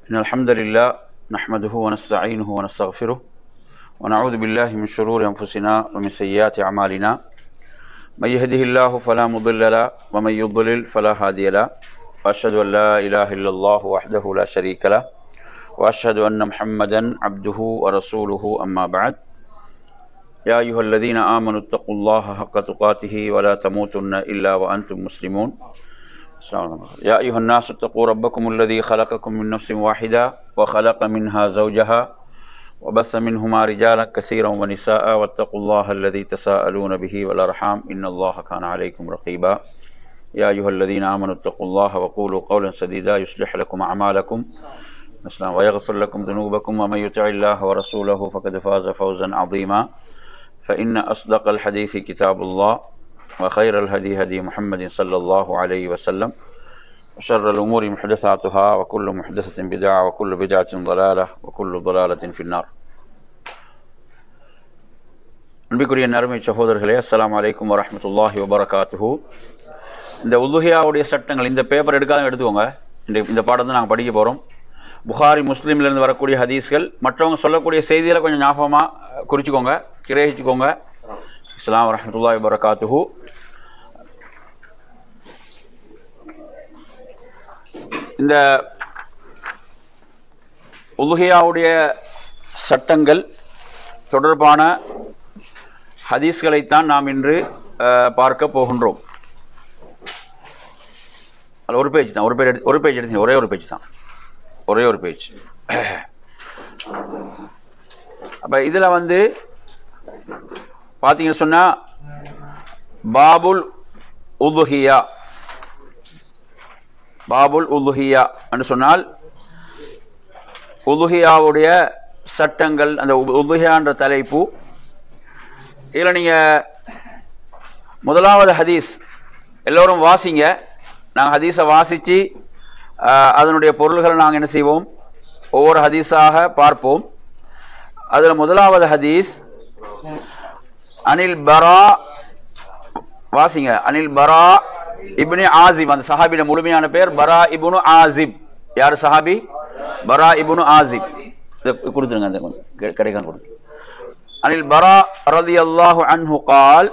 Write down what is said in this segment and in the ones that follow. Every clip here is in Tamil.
إن الحمد لله نحمده ونستعينه ونستغفره ونعوذ بالله من شرور أنفسنا ومن سيئات أعمالنا من يهده الله فلا مضل له ومن يضلل فلا هادي له وأشهد أن لا إله إلا الله وحده لا شريك له وأشهد أن محمدا عبده ورسوله أما بعد يا أيها الذين آمنوا اتقوا الله حق تقاته ولا تموتن إلا وأنتم مسلمون السلام عليكم. يا أيها الناس اتقوا ربكم الذي خلقكم من نفس واحدة وخلق منها زوجها وبث منهما رجالا كثيرا ونساء واتقوا الله الذي تساءلون به والأرحام إن الله كان عليكم رقيبا يا أيها الذين آمنوا اتقوا الله وقولوا قولا سديدا يصلح لكم أعمالكم السلام ويغفر لكم ذنوبكم ومن يطع الله ورسوله فقد فاز فوزا عظيما فإن أصدق الحديث كتاب الله وخير الهدي هدي محمد صلى الله عليه وسلم وشر الأمور محدثاتها وكل محدثة بدعة وكل بدعة ضلالة وكل ضلالة في النار அன்பிற்குரிய நறுமை சகோதரர்களே அஸ்ஸலாமு அலைக்கும் வரஹ்மத்துல்லாஹி வபரகாத்துஹு இந்த உதுஹியாவுடைய சட்டங்கள் இந்த பேப்பர் எடுக்காத எடுத்துக்கோங்க இந்த இந்த பாடம் தான் நாங்கள் படிக்க போகிறோம் புகாரி முஸ்லீம்லேருந்து வரக்கூடிய ஹதீஸ்கள் மற்றவங்க சொல்லக்கூடிய செய்திகளை கொஞ்சம் ஞாபகமாக குறிச்சிக்கோங்க கிரகிச்சுக்கோங்க இஸ்லாம் வரமத்துல்லாஹி வரகாத்துஹு இந்த உலுஹியாவுடைய சட்டங்கள் தொடர்பான ஹதீஸ்களைத்தான் நாம் இன்று அஹ், பார்க்க போகின்றோம் அதில் ஒரு பேஜ் தான் ஒரு பேஜ் எடுத்து ஒரு பேஜ் எடுத்தீங்க ஒரே ஒரு பேஜ் தான் ஒரே ஒரு பேஜ் அப்போ இதில் வந்து பார்த்தீங்கன்னு சொன்னால் பாபுல் உதுஹியா பாபுல் உதுஹியா என்று சொன்னால் உதுஹியாவுடைய சட்டங்கள் அந்த உ- உதுஹியான்ற தலைப்பு இதில் நீங்கள் முதலாவது ஹதீஸ் எல்லோரும் வாசிங்க நாங்கள் ஹதீஸை வாசித்து அதனுடைய பொருள்களை நாங்கள் என்ன செய்வோம் ஒவ்வொரு ஹதீஸாக பார்ப்போம் அதில் முதலாவது ஹதீஸ் அனில் பரா வாசிங்க அனில் பரா இப்னு ஆசிப் அந்த சஹாபியோட முழுமையான பேர் பரா இப்னு ஆசிப் யார் சஹாபி பரா இப்னு ஆசிப் இதை கொடுத்துருங்க அந்த கொஞ்சம் கெ- கிடைக்கான்னு கொடுங்க அனில் பரா ரலியல்லாஹு அன்ஹு கால்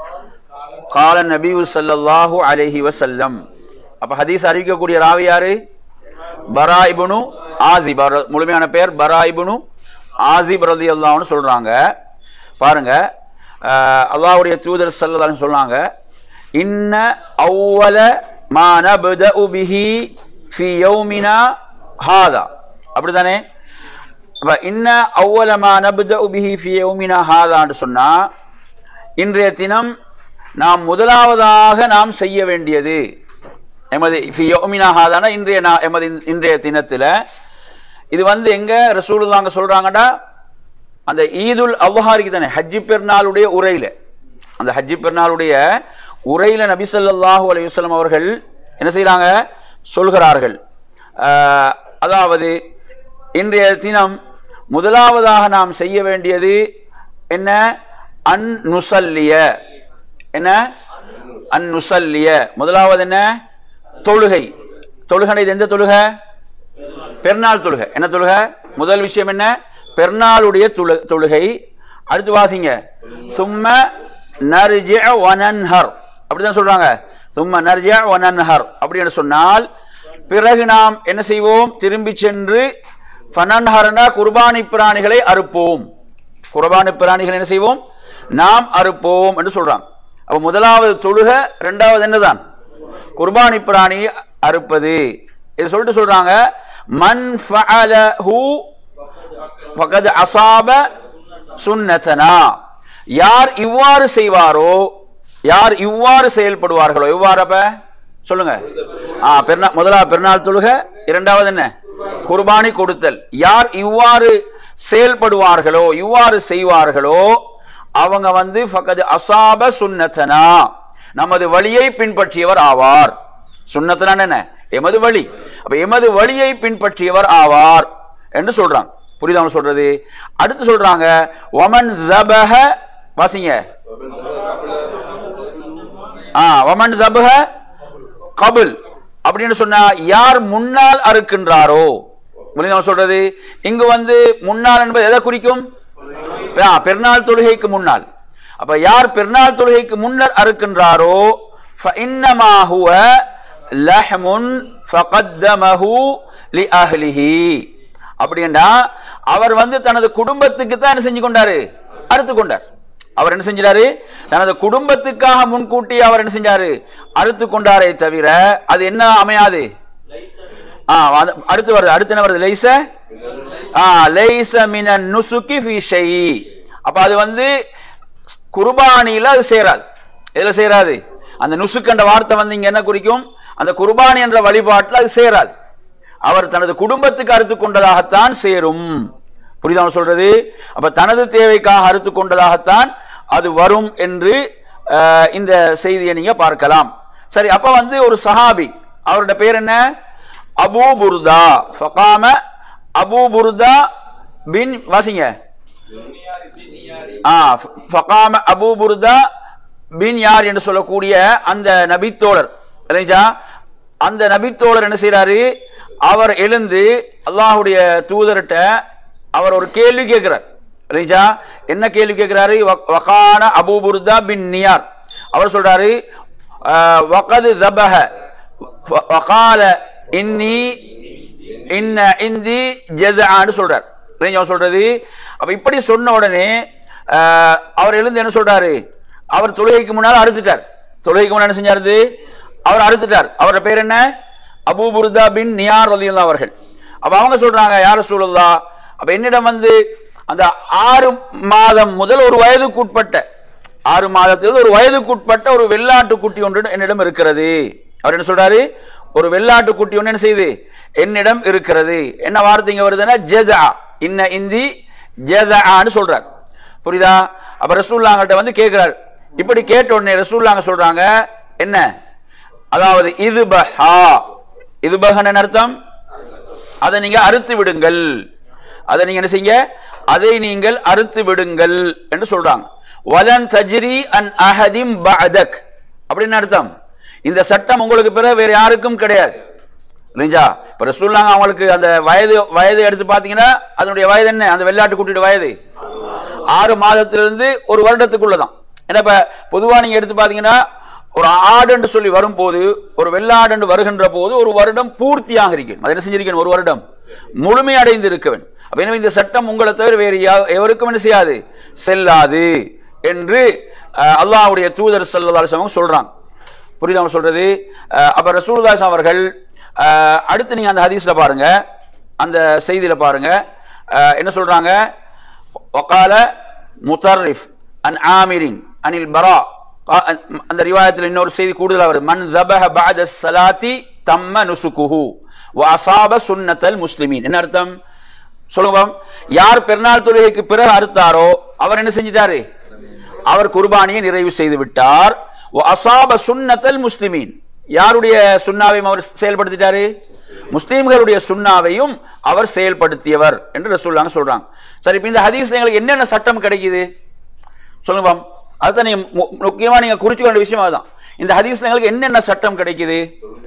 கால நபி ஸல்லல்லாஹு அலைஹி வஸல்லம் அப்ப ஹதீஸ் அறிவிக்கக்கூடிய ராவி யாரு பரா இப்னு ஆசிப் அவர் முழுமையான பேர் பரா இப்னு ஆசிப் ரலியல்லாஹுன்னு சொல்றாங்க பாருங்க அஹ், அல்லாஹ்வுடைய தூதர் ஸல்லல்லாஹு அலைஹி சொல்றாங்க இன்ன அவ்வல மா நப்தஉ பிஹி ஃபி யௌமினா ஹாதா அப்படிதானே அப்ப இன்ன அவ்வல மா நப்தஉ பிஹி ஃபி யௌமினா ஹாதான்னு சொன்னா இன்றைய தினம் நாம் முதலாவதாக நாம் செய்ய வேண்டியது எமது ஃபி யௌமினா ஹாதானா இன்றைய நா- எமது இந்த- இன்றைய தினத்துல இது வந்து எங்க ரசூலுல்லாங்க சொல்றாங்கடா அந்த ஈதுல் அவ்வஹாரிக்கு தானே ஹஜ்ஜி பெருநாளுடைய உரையில அந்த ஹஜ்ஜி பெருநாளுடைய உரையில நபி ஸல்லல்லாஹு அலைஹி வஸல்லம் அவர்கள் என்ன செய்றாங்க சொல்கிறார்கள் ஆஹ், அதாவது இன்றைய தினம் முதலாவதாக நாம் செய்ய வேண்டியது என்ன அன் நுசல்லிய என்ன அன் நுசல்லிய முதலாவது என்ன தொழுகை தொழுகை இது எந்த தொழுகை பெருநாள் தொழுகை என்ன தொழுகை முதல் விஷயம் என்ன பெருநாளுடைய தொழு தொழுகை அடுத்து வாசிங்க சும்ம நர்ஜ வனன்ஹர் அப்படிதான் சொல்றாங்க சும்ம நர்ஜ வனன்ஹர் அப்படின்னு சொன்னால் பிறகு நாம் என்ன செய்வோம் திரும்பி சென்று ஃபனன்ஹர்னா குர்பானி பிராணிகளை அறுப்போம் குர்பானி பிராணிகள் என்ன செய்வோம் நாம் அறுப்போம் என்று சொல்றாங்க அப்ப முதலாவது தொழுக இரண்டாவது என்னதான் குர்பானி பிராணி அறுப்பது இது சொல்லிட்டு சொல்றாங்க மன் ஃபஅலஹு ஃபகத் அஸாப சுன்னதனா யார் இவ்வாறு செய்வாரோ யார் இவ்வாறு செயல்படுவார்களோ இவ்வாறு அப்ப சொல்லுங்க ஆ பெருநா முதலாவது பெருநாள் தொழுக இரண்டாவது என்ன குர்பானி கொடுத்தல் யார் இவ்வாறு செயல்படுவார்களோ இவ்வாறு செய்வார்களோ அவங்க வந்து ஃபகத் அசாப சுன்னத்தனா நமது வழியை பின்பற்றியவர் ஆவார் சுன்னத்தனா என்ன எமது வழி அப்ப எமது வழியை பின்பற்றியவர் ஆவார் என்று சொல்றாங்க புரியுதா அவங்க சொல்றது அடுத்து சொல்றாங்க ஒமன் தபஹ வாசிங்க ஆ ஒமன் தபஹ கபுல் அப்படின்னு சொன்னா யார் முன்னால் அறுக்கின்றாரோ புரியுதா நான் சொல்றது இங்கு வந்து முன்னாள் என்பது எதை குறிக்கும் ஆ, பெருநாள் தொழுகைக்கு முன்னால் அப்ப யார் பெருநாள் தொழுகைக்கு முன்னர் அறுக்கின்றாரோ فإنما هو لحم فقدمه لأهله அப்படின்னா அவர் வந்து தனது குடும்பத்துக்கு தான் என்ன செஞ்சு கொண்டாரு அறுத்து கொண்டார் அவர் என்ன செஞ்சாரு தனது குடும்பத்துக்காக முன்கூட்டி அவர் என்ன செஞ்சாரு அறுத்து கொண்டாரே தவிர அது என்ன அமையாது ஆ, அது- அடுத்து வருது அடுத்து என்ன வருது லைச ஆ லைச மின நுசுகி ஃபி ஷை அப்ப அது வந்து குர்பானியில அது சேராது எதுல சேராது அந்த நுசுக் என்ற வார்த்தை வந்து இங்க என்ன குறிக்கும் அந்த குர்பானி என்ற வழிபாட்டுல அது சேராது அவர் தனது குடும்பத்துக்கு அறுத்து கொண்டதாகத்தான் சேரும் புரியுதா நான் சொல்றது அப்ப தனது தேவைக்காக அறுத்து கொண்டதாகத்தான் அது வரும் என்று அஹ், இந்த செய்தியை நீங்க பார்க்கலாம் சரி அப்ப வந்து ஒரு சஹாபி அவருடைய பேர் என்ன அபூ புர்தா ஃபகாம அபூ புர்தா பின் வாசிங்க ஆ ஃப- ஃபகாம அபூ புர்தா பின் யார் என்று சொல்லக்கூடிய அந்த நபித்தோழர் இல்லைங்களா அந்த நபித்தோழர் என்ன செய்றாரு அவர் எழுந்து அல்லாஹ்வுடைய தூதர்கிட்ட அவர் ஒரு கேள்வி கேட்கிறார் இல்லைங்களா என்ன கேள்வி கேட்கிறாரு வ- வகான அபூ புர்தா பின் நியார் அவர் சொல்றாரு ஆஹ், வகது தபஹ வ- வகால இன்னி இன்ன இந்தி ஜெதான்னு சொல்றார் இல்லைங்க அவர் சொல்றது அப்ப இப்படி சொன்ன உடனே ஆஹ், அவர் எழுந்து என்ன சொல்றாரு அவர் தொழுகைக்கு முன்னால் அறுத்துட்டார் தொழுகைக்கு முன்னாடி என்ன செஞ்சாரு அவர் அறுத்துட்டார் அவரோட பேர் என்ன அபூ புர்தா பின் நியார் ரலியல்லாஹு அவர்கள் அப்ப அவங்க சொல்றாங்க யார சூழல்லா அப்ப என்னிடம் வந்து அந்த ஆறு மாதம் முதல் ஒரு வயதுக்குட்பட்ட ஆறு மாதத்தில் ஒரு வயதுக்குட்பட்ட ஒரு வெள்ளாட்டு குட்டி ஒன்று என்னிடம் இருக்கிறது அவர் என்ன சொல்றாரு ஒரு வெள்ளாட்டு குட்டி ஒன்று என்ன செய்யுது என்னிடம் இருக்கிறது என்ன வார்த்தை இங்க வருதுன்னா ஜெதா இன்ன இந்தி ஜெதான்னு சொல்றார் புரியுதா அப்ப ரசூல்லாங்கிட்ட வந்து கேட்கிறார் இப்படி கேட்ட உடனே ரசூல்லாங்க சொல்றாங்க என்ன அதாவது இது பஹா இது பஹன் அர்த்தம் அதை நீங்க அறுத்து விடுங்கள் அதை நீங்க என்ன செய்யுங்க அதை நீங்கள் அறுத்து விடுங்கள் என்று சொல்றாங்க வலன் தஜ்ரி அன் அஹதிம் பஅதக் அப்படின்னு அர்த்தம் இந்த சட்டம் உங்களுக்கு பிறகு வேற யாருக்கும் கிடையாது இல்லைங்களா இப்ப ரசூல்லாங்க அவங்களுக்கு அந்த வயது வயது எடுத்து பாத்தீங்கன்னா அதனுடைய வயது என்ன அந்த வெள்ளாட்டு குட்டியோட வயது ஆறு மாதத்திலிருந்து ஒரு வருடத்துக்குள்ளதான் ஏன்னா இப்ப பொதுவா நீங்க எடுத்து பாத்தீங்கன்னா ஒரு ஆடுன்னு சொல்லி வரும்போது ஒரு வெள்ளாடு வருகின்ற போது ஒரு வருடம் பூர்த்தியாக இருக்கும் அது என்ன செஞ்சிருக்கணும் ஒரு வருடம் முழுமையடைந்து இருக்க வேண்டும் அப்ப எனவே இந்த சட்டம் உங்களை தவிர வேறு யா- எவருக்கும் என்ன செய்யாது செல்லாது என்று அஹ், அல்லாஹ்வுடைய தூதர் சல்லல்லாஹு சொல்றாங்க புரியுதா அவங்க சொல்றது அஹ், அப்ப ரசூலுல்லாஹி அவர்கள் அஹ், அடுத்து நீங்க அந்த ஹதீஸ்ல பாருங்க அந்த செய்தியில பாருங்க அஹ், என்ன சொல்றாங்க وقال مطرف عن عامر عن البراء قا- அந்த ரிவாயத்தில் இன்னொரு செய்தி கூடுதலா வருது மன் ذبح بعد الصلاه تم نسكه واصاب سنه المسلمين என்ன அர்த்தம் சொல்லுங்க பாப்போம். யார் பெருநாள் தொழுகைக்கு பிறகு அறுத்தாரோ அவர் என்ன செஞ்சிட்டாரு அவர் குர்பானியை நிறைவு செய்து விட்டார் அசாப சுன்னத்தல் முஸ்லிமீன் யாருடைய சுண்ணாவையும் அவர் செயல்படுத்திட்டாரு முஸ்லீம்களுடைய சுண்ணாவையும் அவர் செயல்படுத்தியவர் என்று ரசூல்லாங்க சொல்றாங்க சரி இப்ப இந்த ஹதீஸ்ல எங்களுக்கு என்னென்ன சட்டம் கிடைக்குது சொல்லுங்க பாம். அதுதான் நீங்க மு- முக்கியமா நீங்க குறிச்சு கொண்ட விஷயம் அதுதான் இந்த ஹதீஸ்ல எங்களுக்கு என்னென்ன சட்டம் கிடைக்குது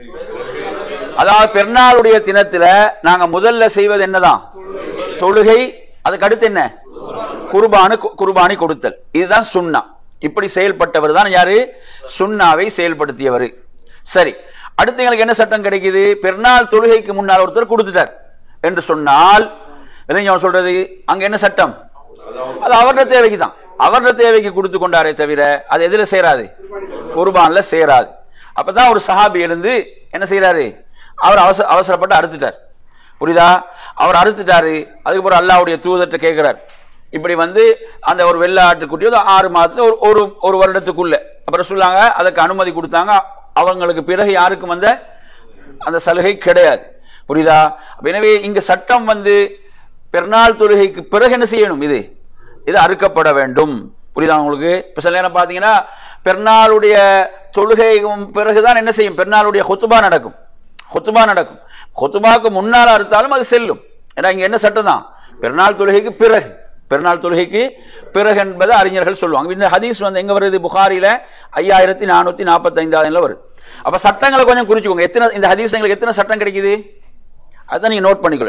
அதாவது பெருநாளுடைய தினத்துல நாங்க முதல்ல செய்வது என்னதான் தொழுகை அதுக்கு அடுத்து என்ன குர்பானு குர்பானி கொடுத்தல் இதுதான் சுன்னா இப்படி செயல்பட்டவர் தான் யாரு சுன்னாவை செயல்படுத்தியவர் சரி அடுத்து எங்களுக்கு என்ன சட்டம் கிடைக்குது பெருநாள் தொழுகைக்கு முன்னால் ஒருத்தர் கொடுத்துட்டார் என்று சொன்னால் என்ன சொல்றது அங்க என்ன சட்டம் அது அவருடைய தேவைக்கு தான் அவருடைய தேவைக்கு கொடுத்து கொண்டாரே தவிர அது எதுல சேராது குர்பான்ல சேராது அப்பதான் ஒரு சஹாபி எழுந்து என்ன செய்யறாரு அவர் அவசர அவசரப்பட்டு அறுத்துட்டார் புரியுதா அவர் அறுத்துட்டாரு அதுக்கப்புறம் அல்லாவுடைய தூதர்கிட்ட கேட்கிறார் இப்படி வந்து அந்த ஒரு வெள்ளாட்டு குட்டி வந்து ஆறு மாதத்துல ஒரு ஒரு ஒரு வருடத்துக்குள்ள அப்புறம் சொல்லாங்க அதுக்கு அனுமதி கொடுத்தாங்க அவங்களுக்கு பிறகு யாருக்கும் வந்த அந்த சலுகை கிடையாது புரியுதா அப்ப எனவே இங்க சட்டம் வந்து பெருநாள் தொழுகைக்கு பிறகு என்ன செய்யணும் இது இது அறுக்கப்பட வேண்டும் புரியுதா உங்களுக்கு இப்ப சில நேரம் பாத்தீங்கன்னா பெருநாளுடைய தொழுகைக்கும் பிறகுதான் என்ன செய்யும் பெருநாளுடைய கொத்துபா நடக்கும் கொத்துபா நடக்கும் கொத்துபாக்கு முன்னால் அறுத்தாலும் அது செல்லும் ஏன்னா இங்க என்ன சட்டம் தான் பெருநாள் தொழுகைக்கு பிறகு பெருநாள் தொழுகைக்கு பிறகு என்பதை அறிஞர்கள் சொல்லுவாங்க இந்த ஹதீஸ் வந்து எங்க வருது புகாரில ஐயாயிரத்தி நானூத்தி நாற்பத்தி ஐந்தாவதுல வருது அப்ப சட்டங்களை கொஞ்சம் குறிச்சுக்கோங்க எத்தனை இந்த ஹதீஸ் எங்களுக்கு எத்தனை சட்டம் கிடைக்குது அதான் நீங்க நோட் பண்ணிக்கொள்ளணும்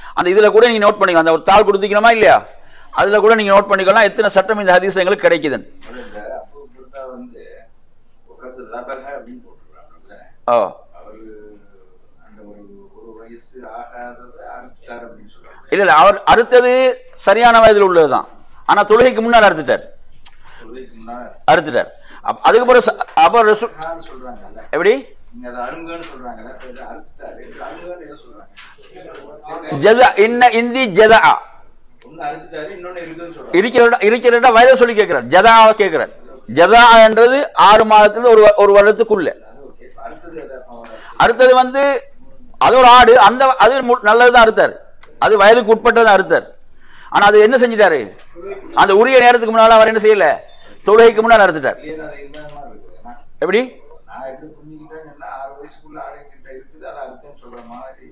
அந்த இதுல கூட நீங்க நோட் பண்ணிக்கலாம் அந்த ஒரு தாள் கொடுத்துக்கணுமா இல்லையா அதுல கூட நீங்க நோட் பண்ணிக்கலாம் எத்தனை சட்டம் இந்த ஹதீஸ் எங்களுக்கு கிடைக்குதுன்னு இந்த அபூ புர்தா வந்து உட்காந்து ரபக அப்படின்னு போட்டுருக்காங்க ஓ அவரு அந்த ஒரு ஒரு வயசு ஆகாதத அரைச்சிட்டாரு அப்படின்னு சொல்றாங்க இல்ல இல்ல அவர் அடுத்தது சரியான வயதில் உள்ளதுதான் ஆனா தொழுகைக்கு முன்னால் அறுத்துட்டார் சொல்றதுக்கு முன்னாடி அறுத்துட்டார் அப்ப அதுக்கு பிறகு ச- அப்ப ரசூ- அருகான்னு சொல்றாங்கல்ல எப்படி நீங்க அதை அருங்கன்னு சொல்றாங்கல்ல இப்ப இதை அறுத்துட்டாரு இது அருங்கன்னு எதை சொல்றாங்க ஜதா இன்ன இந்தி ஜதா ஒண்ணு அறுத்துட்டாரு இன்னொன்னு இருக்குதுன்னு சொல்றாங்க இருக்கிற இருக்கிற வயதை சொல்லி கேட்கிறார் ஜதாவை கேட்கிறார் ஜதா என்றது ஆறு மாதத்துல ஒரு வ- ஒரு வருடத்துக்குள்ள அது ஓகே இப்ப அடுத்தது எதை அவரோட அடுத்தது வந்து அது ஒரு ஆடு அந்த அது மு- நல்லதுதான் அறுத்தார் அது வயதுக்கு உட்பட்டதான் அறுத்தார் ஆனா அது என்ன செஞ்சிட்டாரு அந்த உரிய நேரத்துக்கு முன்னால அவர் என்ன செய்யல தொழுகைக்கு முன்னால் அறுத்துட்டார் கிளியரா அது இந்த மாதிரி இருக்குது ஏன்னா எப்படி நான் எப்படி புரிஞ்சுக்கிட்டேன்னா ஆறு வயசுக்குள்ள ஆடைகிட்ட இருக்குது அதை அறுத்தேன்னு சொல்ற மாதிரி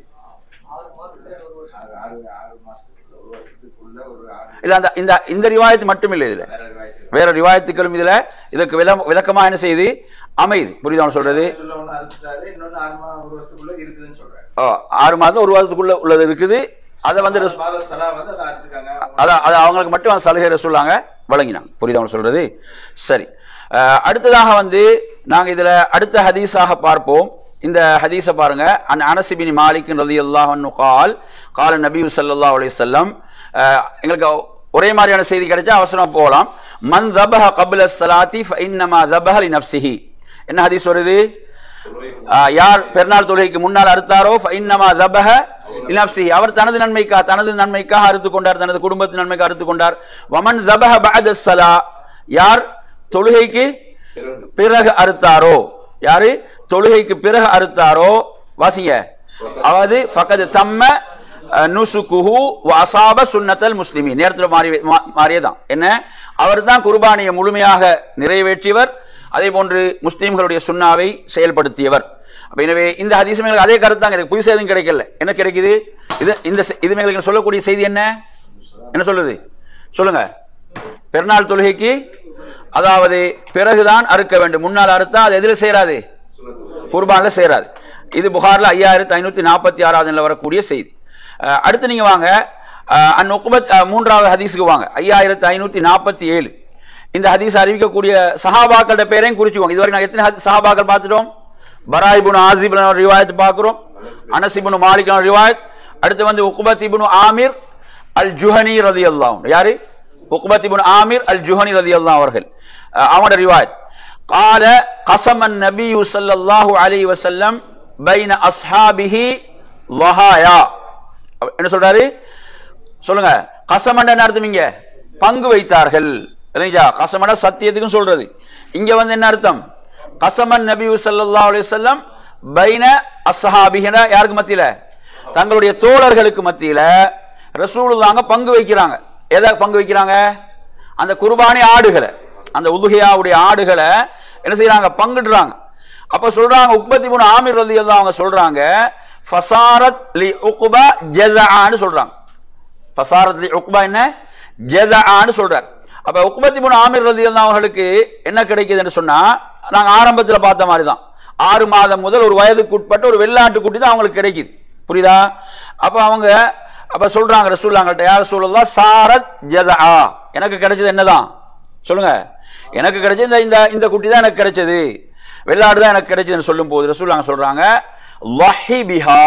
ஆறு ஆறு ஆறு மாசத்துக்குள்ள ஒரு வருஷத்துக்குள்ள ஒரு ஆடு இல்ல அந்த இந்த இந்த ரிவாயத்து மட்டும் இல்லை இதுல வேற வாய்ப்பு வேற ரிவாயத்துக்களும் இதுல இதற்கு வில விளக்கமா என்ன செய்யுது அமையுது புரியுதா அவன் சொல்றது சொல்ல ஒண்ணு அறுத்துட்டாரு இன்னொன்னு ஆறு மா ஒரு வருஷத்துக்குள்ள இருக்குதுன்னு சொல்றாரு ஓ, ஆறு மாதம் ஒரு வாரத்துக்குள்ள உள்ளது இருக்குது அதை வந்து ரசூ- மாத சலா வந்து அதை அறுத்துக்காங்க அதான் அது அவங்களுக்கு மட்டும் அந்த சலுகை சொல்லாங்க வழங்கினாங்க புரியுதா அவங்க சொல்றது சரி அஹ், அடுத்ததாக வந்து நாங்க இதுல அடுத்த ஹதீஸாக பார்ப்போம் இந்த ஹதீஸை பாருங்க அன் அனசிபின் மாலிக் ரலியல்லாஹு அன்ஹு கால் கால நபி ஸல்லல்லாஹு அலைஹி வஸல்லம் அஹ், எங்களுக்கு ஒரே மாதிரியான செய்தி கிடைச்சா அவசரமா போகலாம் மன் தபஹ கப்ல ஸலாத்தி ஃபஇன்னமா தபஹ லினஃப்ஸிஹி என்ன ஹதீஸ் வருது ஆஹ் யார் பெருநாள் தொழுகைக்கு முன்னால் அறுத்தாரோ இன்னமா தபஹ லினஃப்ஸி அவர் தனது நன்மைக்காக தனது நன்மைக்காக அறுத்து கொண்டார் தனது குடும்பத்தின் நன்மைக்காக அறுத்து கொண்டார் வமன் தபஹ பஅத ஸலா யார் தொழுகைக்கு பிறகு அறுத்தாரோ யாரு தொழுகைக்கு பிறகு அறுத்தாரோ வாசிங்க அதாவது ஃபகது தம்ம அஹ், நுசுகுஹு வ அசாப சுன்னத்தல் முஸ்லிமி நேரத்தில் மாறி மா- மாறியதான் என்ன அவர் தான் குர்பானியை முழுமையாக நிறைவேற்றியவர் அதே போன்று முஸ்லிம்களுடைய சுன்னாவை செயல்படுத்தியவர் அப்ப எனவே இந்த ஹதீஸ் எங்களுக்கு அதே கருத்து தான் கிடைக்கும் புதுசு எதுவும் கிடைக்கல என்ன கிடைக்குது இது இந்த செ- இது எங்களுக்கு சொல்லக்கூடிய செய்தி என்ன என்ன சொல்லுது சொல்லுங்க பெருநாள் தொழுகைக்கு அதாவது பிறகுதான் அறுக்க வேண்டும் முன்னால் அறுத்தா அது எதில் சேராது குர்பான்ல சேராது இது புகார்ல ஐயாயிரத்தி ஐநூத்தி நாற்பத்தி ஆறாவதுல வரக்கூடிய செய்தி அஹ், அடுத்து நீங்க வாங்க அஹ், அன் உக்பத் அஹ், மூன்றாவது ஹதீஸுக்கு வாங்க ஐயாயிரத்தி ஐநூத்தி நாற்பத்தி ஏழு இந்த ஹதீஸ் அறிவிக்கக்கூடிய சஹாபாக்களோட பேரையும் குறிச்சுக்கோங்க இதுவரை நான் எத்தனை ஹதீஸ் சஹாபாக்கள் பார்த்துட்டோம் பராயிபுன் ஆசிப் ரிவாயத் பார்க்கிறோம் அனசிபுன் மாலிக் ரிவாயத் அடுத்து வந்து உக்பத் இப்னு ஆமிர் அல் ஜுஹனி ரதி யாரு உக்பத் இப்னு ஆமிர் அல் ஜுஹனி ரதி அவர்கள் அஹ், அவங்களோட ரிவாயத் قال قسم النبي صلى الله عليه وسلم بين أصحابه ضحايا என்ன சொல்றாரு சொல்லுங்க கசமண்ட என்ன அர்த்தம் இங்க பங்கு வைத்தார்கள் இல்லைங்களா கசமண்ட சத்தியத்துக்கும் சொல்றது இங்க வந்து என்ன அர்த்தம் கசமன் நபி ஸல்லல்லாஹு அலைஹி வஸல்லம் பைன அஸ்ஹாபிஹின யாருக்கு மத்தியில தங்களுடைய தோழர்களுக்கு மத்தியில ரசூலுல்லாங்க பங்கு வைக்கிறாங்க எதை பங்கு வைக்கிறாங்க அந்த குர்பானி ஆடுகளை அந்த உதுகையாவுடைய ஆடுகளை என்ன செய்யறாங்க பங்கிடுறாங்க அப்ப சொல்றாங்க உக்பத்தி முன் ஆமிர் ரதி அவங்க சொல்றாங்க ஃபசாரத் லி உக்பா ஜெதான்னு சொல்றாங்க ஃபசாரத் லி உக்பா என்ன ஜெதான்னு சொல்றார் அப்ப உக்பத்தி முன் ஆமிர் ரதி அவர்களுக்கு என்ன கிடைக்குது என்று சொன்னா நாங்க ஆரம்பத்துல பார்த்த மாதிரி தான் ஆறு மாதம் முதல் ஒரு வயதுக்கு உட்பட்ட ஒரு வெள்ளாட்டு குட்டி தான் அவங்களுக்கு கிடைக்குது புரியுதா அப்ப அவங்க அப்ப சொல்றாங்க ரசூல்லாங்கள்ட்ட யார் சொல்லலாம் சாரத் ஜதா எனக்கு கிடைச்சது என்னதான் சொல்லுங்க எனக்கு கிடைச்சது இந்த இந்த இந்த குட்டி தான் எனக்கு கிடைச்சது வெள்ளாடு தான் எனக்கு கிடைச்சதுன்னு சொல்லும் போது ரசூல்லாங்க சொல்றாங்க வஹி பிஹா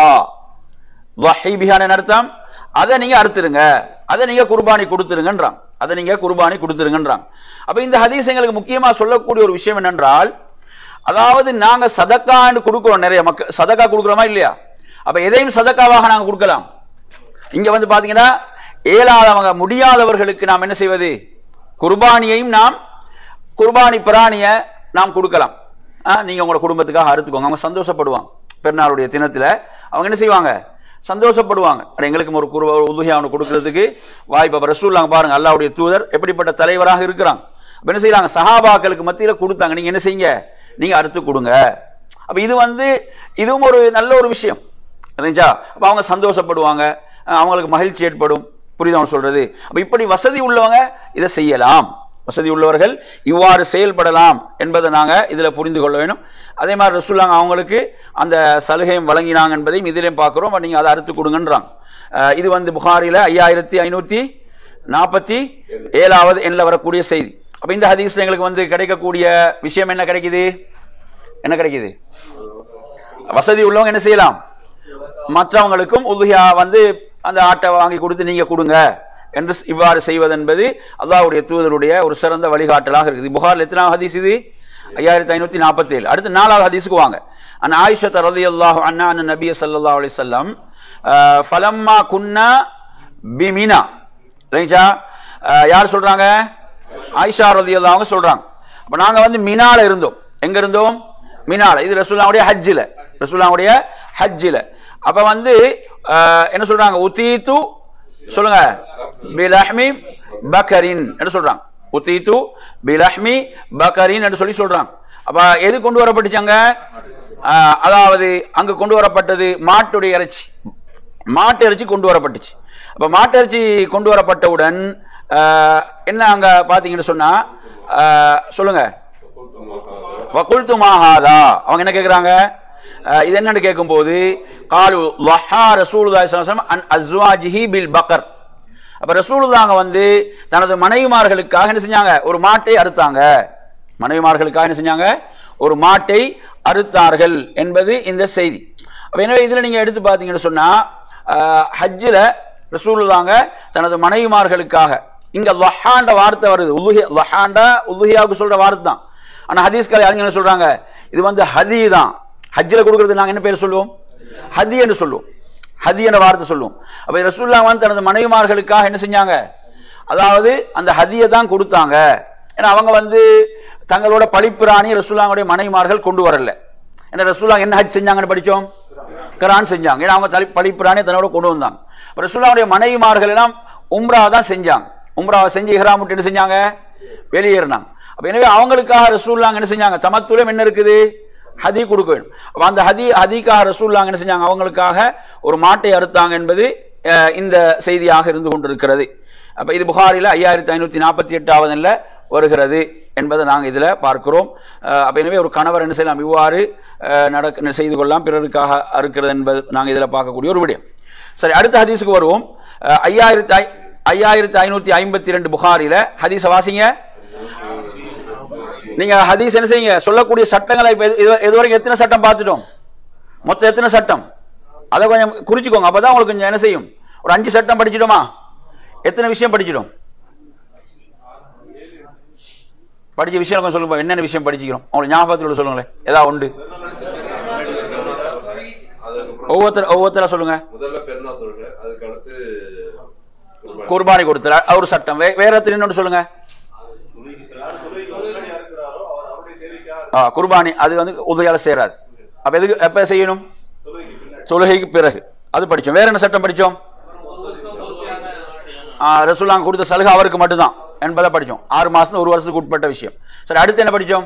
வஹி பிஹான்னு அர்த்தம் அதை நீங்க அறுத்துருங்க அதை நீங்க குர்பானி கொடுத்துருங்கன்றாங்க அதை நீங்க குர்பானி கொடுத்துருங்கன்றாங்க அப்ப இந்த ஹதீஸ் எங்களுக்கு முக்கியமா சொல்லக்கூடிய ஒரு விஷயம் என்னென்றால் அதாவது நாங்க சதக்கான்னு கொடுக்கிறோம் நிறைய மக்கள் சதக்கா கொடுக்குறோமா இல்லையா அப்ப எதையும் சதக்காவாக நாங்க கொடுக்கலாம் இங்க வந்து பாத்தீங்கன்னா இயலாதவங்க முடியாதவர்களுக்கு நாம் என்ன செய்வது குர்பானியையும் நாம் குர்பானி பிராணிய நாம் கொடுக்கலாம் ஆ, நீங்க உங்களோட குடும்பத்துக்காக அறுத்துக்கோங்க அவங்க சந்தோஷப்படுவாங்க பெருநாளுடைய தினத்துல அவங்க என்ன செய்வாங்க சந்தோஷப்படுவாங்க அட, எங்களுக்கும் ஒரு குருவ உதுகை அவனுக்கு கொடுக்கறதுக்கு வாய்ப்பு அப்ப ரசூல்லாங்க பாருங்க அல்லாவுடைய தூதர் எப்படிப்பட்ட தலைவராக இருக்கிறாங்க அப்ப என்ன செய்யறாங்க சஹாபாக்களுக்கு மத்தியில கொடுத்தாங்க நீங்க என்ன செய்யுங்க நீங்க அறுத்து கொடுங்க அப்ப இது வந்து இதுவும் ஒரு நல்ல ஒரு விஷயம் இல்லைங்களா அப்ப அவங்க சந்தோஷப்படுவாங்க அஹ் அவங்களுக்கு மகிழ்ச்சி ஏற்படும் புரியுதா அவங்க சொல்றது அப்ப இப்படி வசதி உள்ளவங்க இதை செய்யலாம் வசதி உள்ளவர்கள் இவ்வாறு செயல்படலாம் என்பதை நாங்க இதுல புரிந்து கொள்ள வேணும் அதே மாதிரி ரசூல்லாங்க அவங்களுக்கு அந்த சலுகையும் வழங்கினாங்க என்பதையும் இதிலையும் பார்க்கிறோம் நீங்க அதை அறுத்து கொடுங்கன்றாங்க அஹ், இது வந்து புகாரில ஐயாயிரத்தி ஐநூத்தி நாற்பத்தி ஏழாவது எண்ணில் வரக்கூடிய செய்தி அப்ப இந்த ஹதீஸ்ல எங்களுக்கு வந்து கிடைக்கக்கூடிய விஷயம் என்ன கிடைக்குது என்ன கிடைக்குது வசதி உள்ளவங்க என்ன செய்யலாம் மற்றவங்களுக்கும் உதுகியா வந்து அந்த ஆட்டை வாங்கி கொடுத்து நீங்க கொடுங்க என்று இவ்வாறு செய்வது என்பது அல்லாஹ்வுடைய தூதருடைய ஒரு சிறந்த வழிகாட்டலாக இருக்குது புகார் எத்தனாவது ஹதீஸ் இது ஐயாயிரத்தி ஐநூத்தி நாற்பத்தி ஏழு அடுத்து நாலாவது ஹதீஸுக்கு வாங்க அன் ஆயிஷா ரதி அல்லாஹ் அண்ணா அன் நபிய சல்லா அலி சொல்லம் ஃபலம்மா குன்னா பிமினா இல்லைங்களா அஹ், யார் சொல்றாங்க ஆயிஷா ரதி அவங்க சொல்றாங்க அப்ப நாங்க வந்து மினால இருந்தோம் எங்க இருந்தோம் மினால இது ரசூல்லாவுடைய ஹஜ்ஜில ரசூல்லாவுடைய ஹஜ்ஜில அப்ப வந்து அஹ், என்ன சொல்றாங்க உத்தீத்து சொல்லுங்க பிலஹ்மி பக்கரின் என்று சொல்றாங்க உத்தீத்து பிலஹ்மி பக்கரின் என்று சொல்லி சொல்றாங்க அப்ப எது கொண்டு வரப்பட்டுச்சாங்க அஹ், அதாவது அங்கு கொண்டு வரப்பட்டது மாட்டுடைய இறைச்சி மாட்டு இறைச்சி கொண்டு வரப்பட்டுச்சு அப்ப மாட்டு இறைச்சி கொண்டு வரப்பட்டவுடன் அஹ், என்ன அங்க பாத்தீங்கன்னு சொன்னா அஹ், சொல்லுங்க ஃபகுல்து மாஹாதா அவங்க என்ன கேக்குறாங்க அஹ், இது என்னன்னு கேட்கும்போது காலு லஹா ரசூலுல்லாஹி ஸல்லல்லாஹு அலைஹி வஸல்லம் அன் அஸ்வாஜிஹி பில் பக்கர் அப்ப ரசூலுல்லாஹ் வந்து தனது மனைவிமார்களுக்காக என்ன செஞ்சாங்க ஒரு மாட்டை அறுத்தாங்க மனைவிமார்களுக்காக என்ன செஞ்சாங்க ஒரு மாட்டை அறுத்தார்கள் என்பது இந்த செய்தி அப்ப எனவே இதுல நீங்க எடுத்து பார்த்தீங்கன்னு சொன்னா அஹ், ஹஜ்ஜில ரசூலுல்லாங்க தனது மனைவிமார்களுக்காக இங்க லஹாண்ட வார்த்தை வருது உலுஹி லஹாண்டா உலுஹியாவுக்கு சொல்ற வார்த்தை தான் ஆனா ஹதீஸ்கார அறிஞர் என்ன சொல்றாங்க இது வந்து ஹதி தான் ஹஜ்ஜில் கொடுக்கறது நாங்க என்ன பேர் சொல்லுவோம் ஹதி என்று சொல்லுவோம் ஹதி என்ற வார்த்தை சொல்லுவோம் அப்ப ரசூல்லா வந்து தனது மனைவிமார்களுக்காக என்ன செஞ்சாங்க அதாவது அந்த ஹதியை தான் கொடுத்தாங்க ஏன்னா அவங்க வந்து தங்களோட பழிப்பிராணி ரசூல்லாவுடைய மனைவிமார்கள் கொண்டு வரல ஏன்னா ரசூல்லா என்ன ஹஜ் செஞ்சாங்கன்னு படிச்சோம் கரான் செஞ்சாங்க ஏன்னா அவங்க தலி பழிப்பிராணி தன்னோட கொண்டு வந்தாங்க அப்ப ரசூல்லாவுடைய மனைவிமார்கள் எல்லாம் உம்ரா தான் செஞ்சாங்க உம்ராவை செஞ்சு இஹ்ராம் விட்டு என்ன செஞ்சாங்க வெளியேறினாங்க அப்ப எனவே அவங்களுக்காக ரசூல்லாங்க என்ன செஞ்சாங்க தமத்துலம் என்ன இருக்குது ஹதி கொடுக்க வேண்டும் அப்ப அந்த ஹதி ஹதிக்காக ரசூல்லாங்க என்ன செஞ்சாங்க அவங்களுக்காக ஒரு மாட்டை அறுத்தாங்க என்பது அஹ், இந்த செய்தியாக இருந்து கொண்டிருக்கிறது அப்ப இது புகாரில ஐயாயிரத்தி ஐநூத்தி நாற்பத்தி எட்டாவது வருகிறது என்பதை நாங்கள் இதுல பார்க்கிறோம் அஹ், அப்ப எனவே ஒரு கணவர் என்ன செய்யலாம் இவ்வாறு அஹ், நடக்க செய்து கொள்ளலாம் பிறருக்காக அறுக்கிறது என்பது நாங்கள் இதுல பார்க்கக்கூடிய ஒரு விடயம் சரி அடுத்த ஹதீஸுக்கு வருவோம் அஹ், ஐயாயிரத்தி ஐ- ஐயாயிரத்தி ஐநூத்தி ஐம்பத்தி ரெண்டு புகாரில ஹதீஸ வாசிங்க நீங்க ஹதீஸ் என்ன செய்யுங்க சொல்லக்கூடிய சட்டங்களை இப்ப இது- இது- இதுவரைக்கும் எத்தனை சட்டம் பார்த்துட்டோம் மொத்தம் எத்தனை சட்டம் அதை கொஞ்சம் குறிச்சுக்கோங்க அப்பதான் உங்களுக்கு கொஞ்சம் என்ன செய்யும் ஒரு அஞ்சு சட்டம் படிச்சிட்டோமா எத்தனை விஷயம் படிச்சிட்டோம் படிச்ச விஷயம் கொஞ்சம் சொல்லுங்க என்னென்ன விஷயம் படிச்சுக்கிறோம் உங்களுக்கு ஞாபகத்தில் சொல்லுங்களேன் ஏதாவது உண்டு ஒவ்வொருத்தர் ஒவ்வொருத்தரா சொல்லுங்க முதல்ல பெருநாள் தொழுகை அதுக்கு அடுத்து குர்பானி. குர்பானி கொடுத்தல ஒரு சட்டம் வே- வேற எத்தனை இன்னொன்று சொல்லுங்க ஆ, குர்பானி அது வந்து உதவியால சேராது அப்ப எதுக்கு எப்ப செய்யணும் தொழுகைக்கு பிறகு அது படிச்சோம் வேற என்ன சட்டம் படிச்சோம் ஆ, ரசூலுல்லாஹ் கொடுத்த சலுகை அவருக்கு மட்டும்தான் என்பதை படிச்சோம் ஆறு மாசம் ஒரு வருஷத்துக்கு உட்பட்ட விஷயம் சரி அடுத்து என்ன படிச்சோம்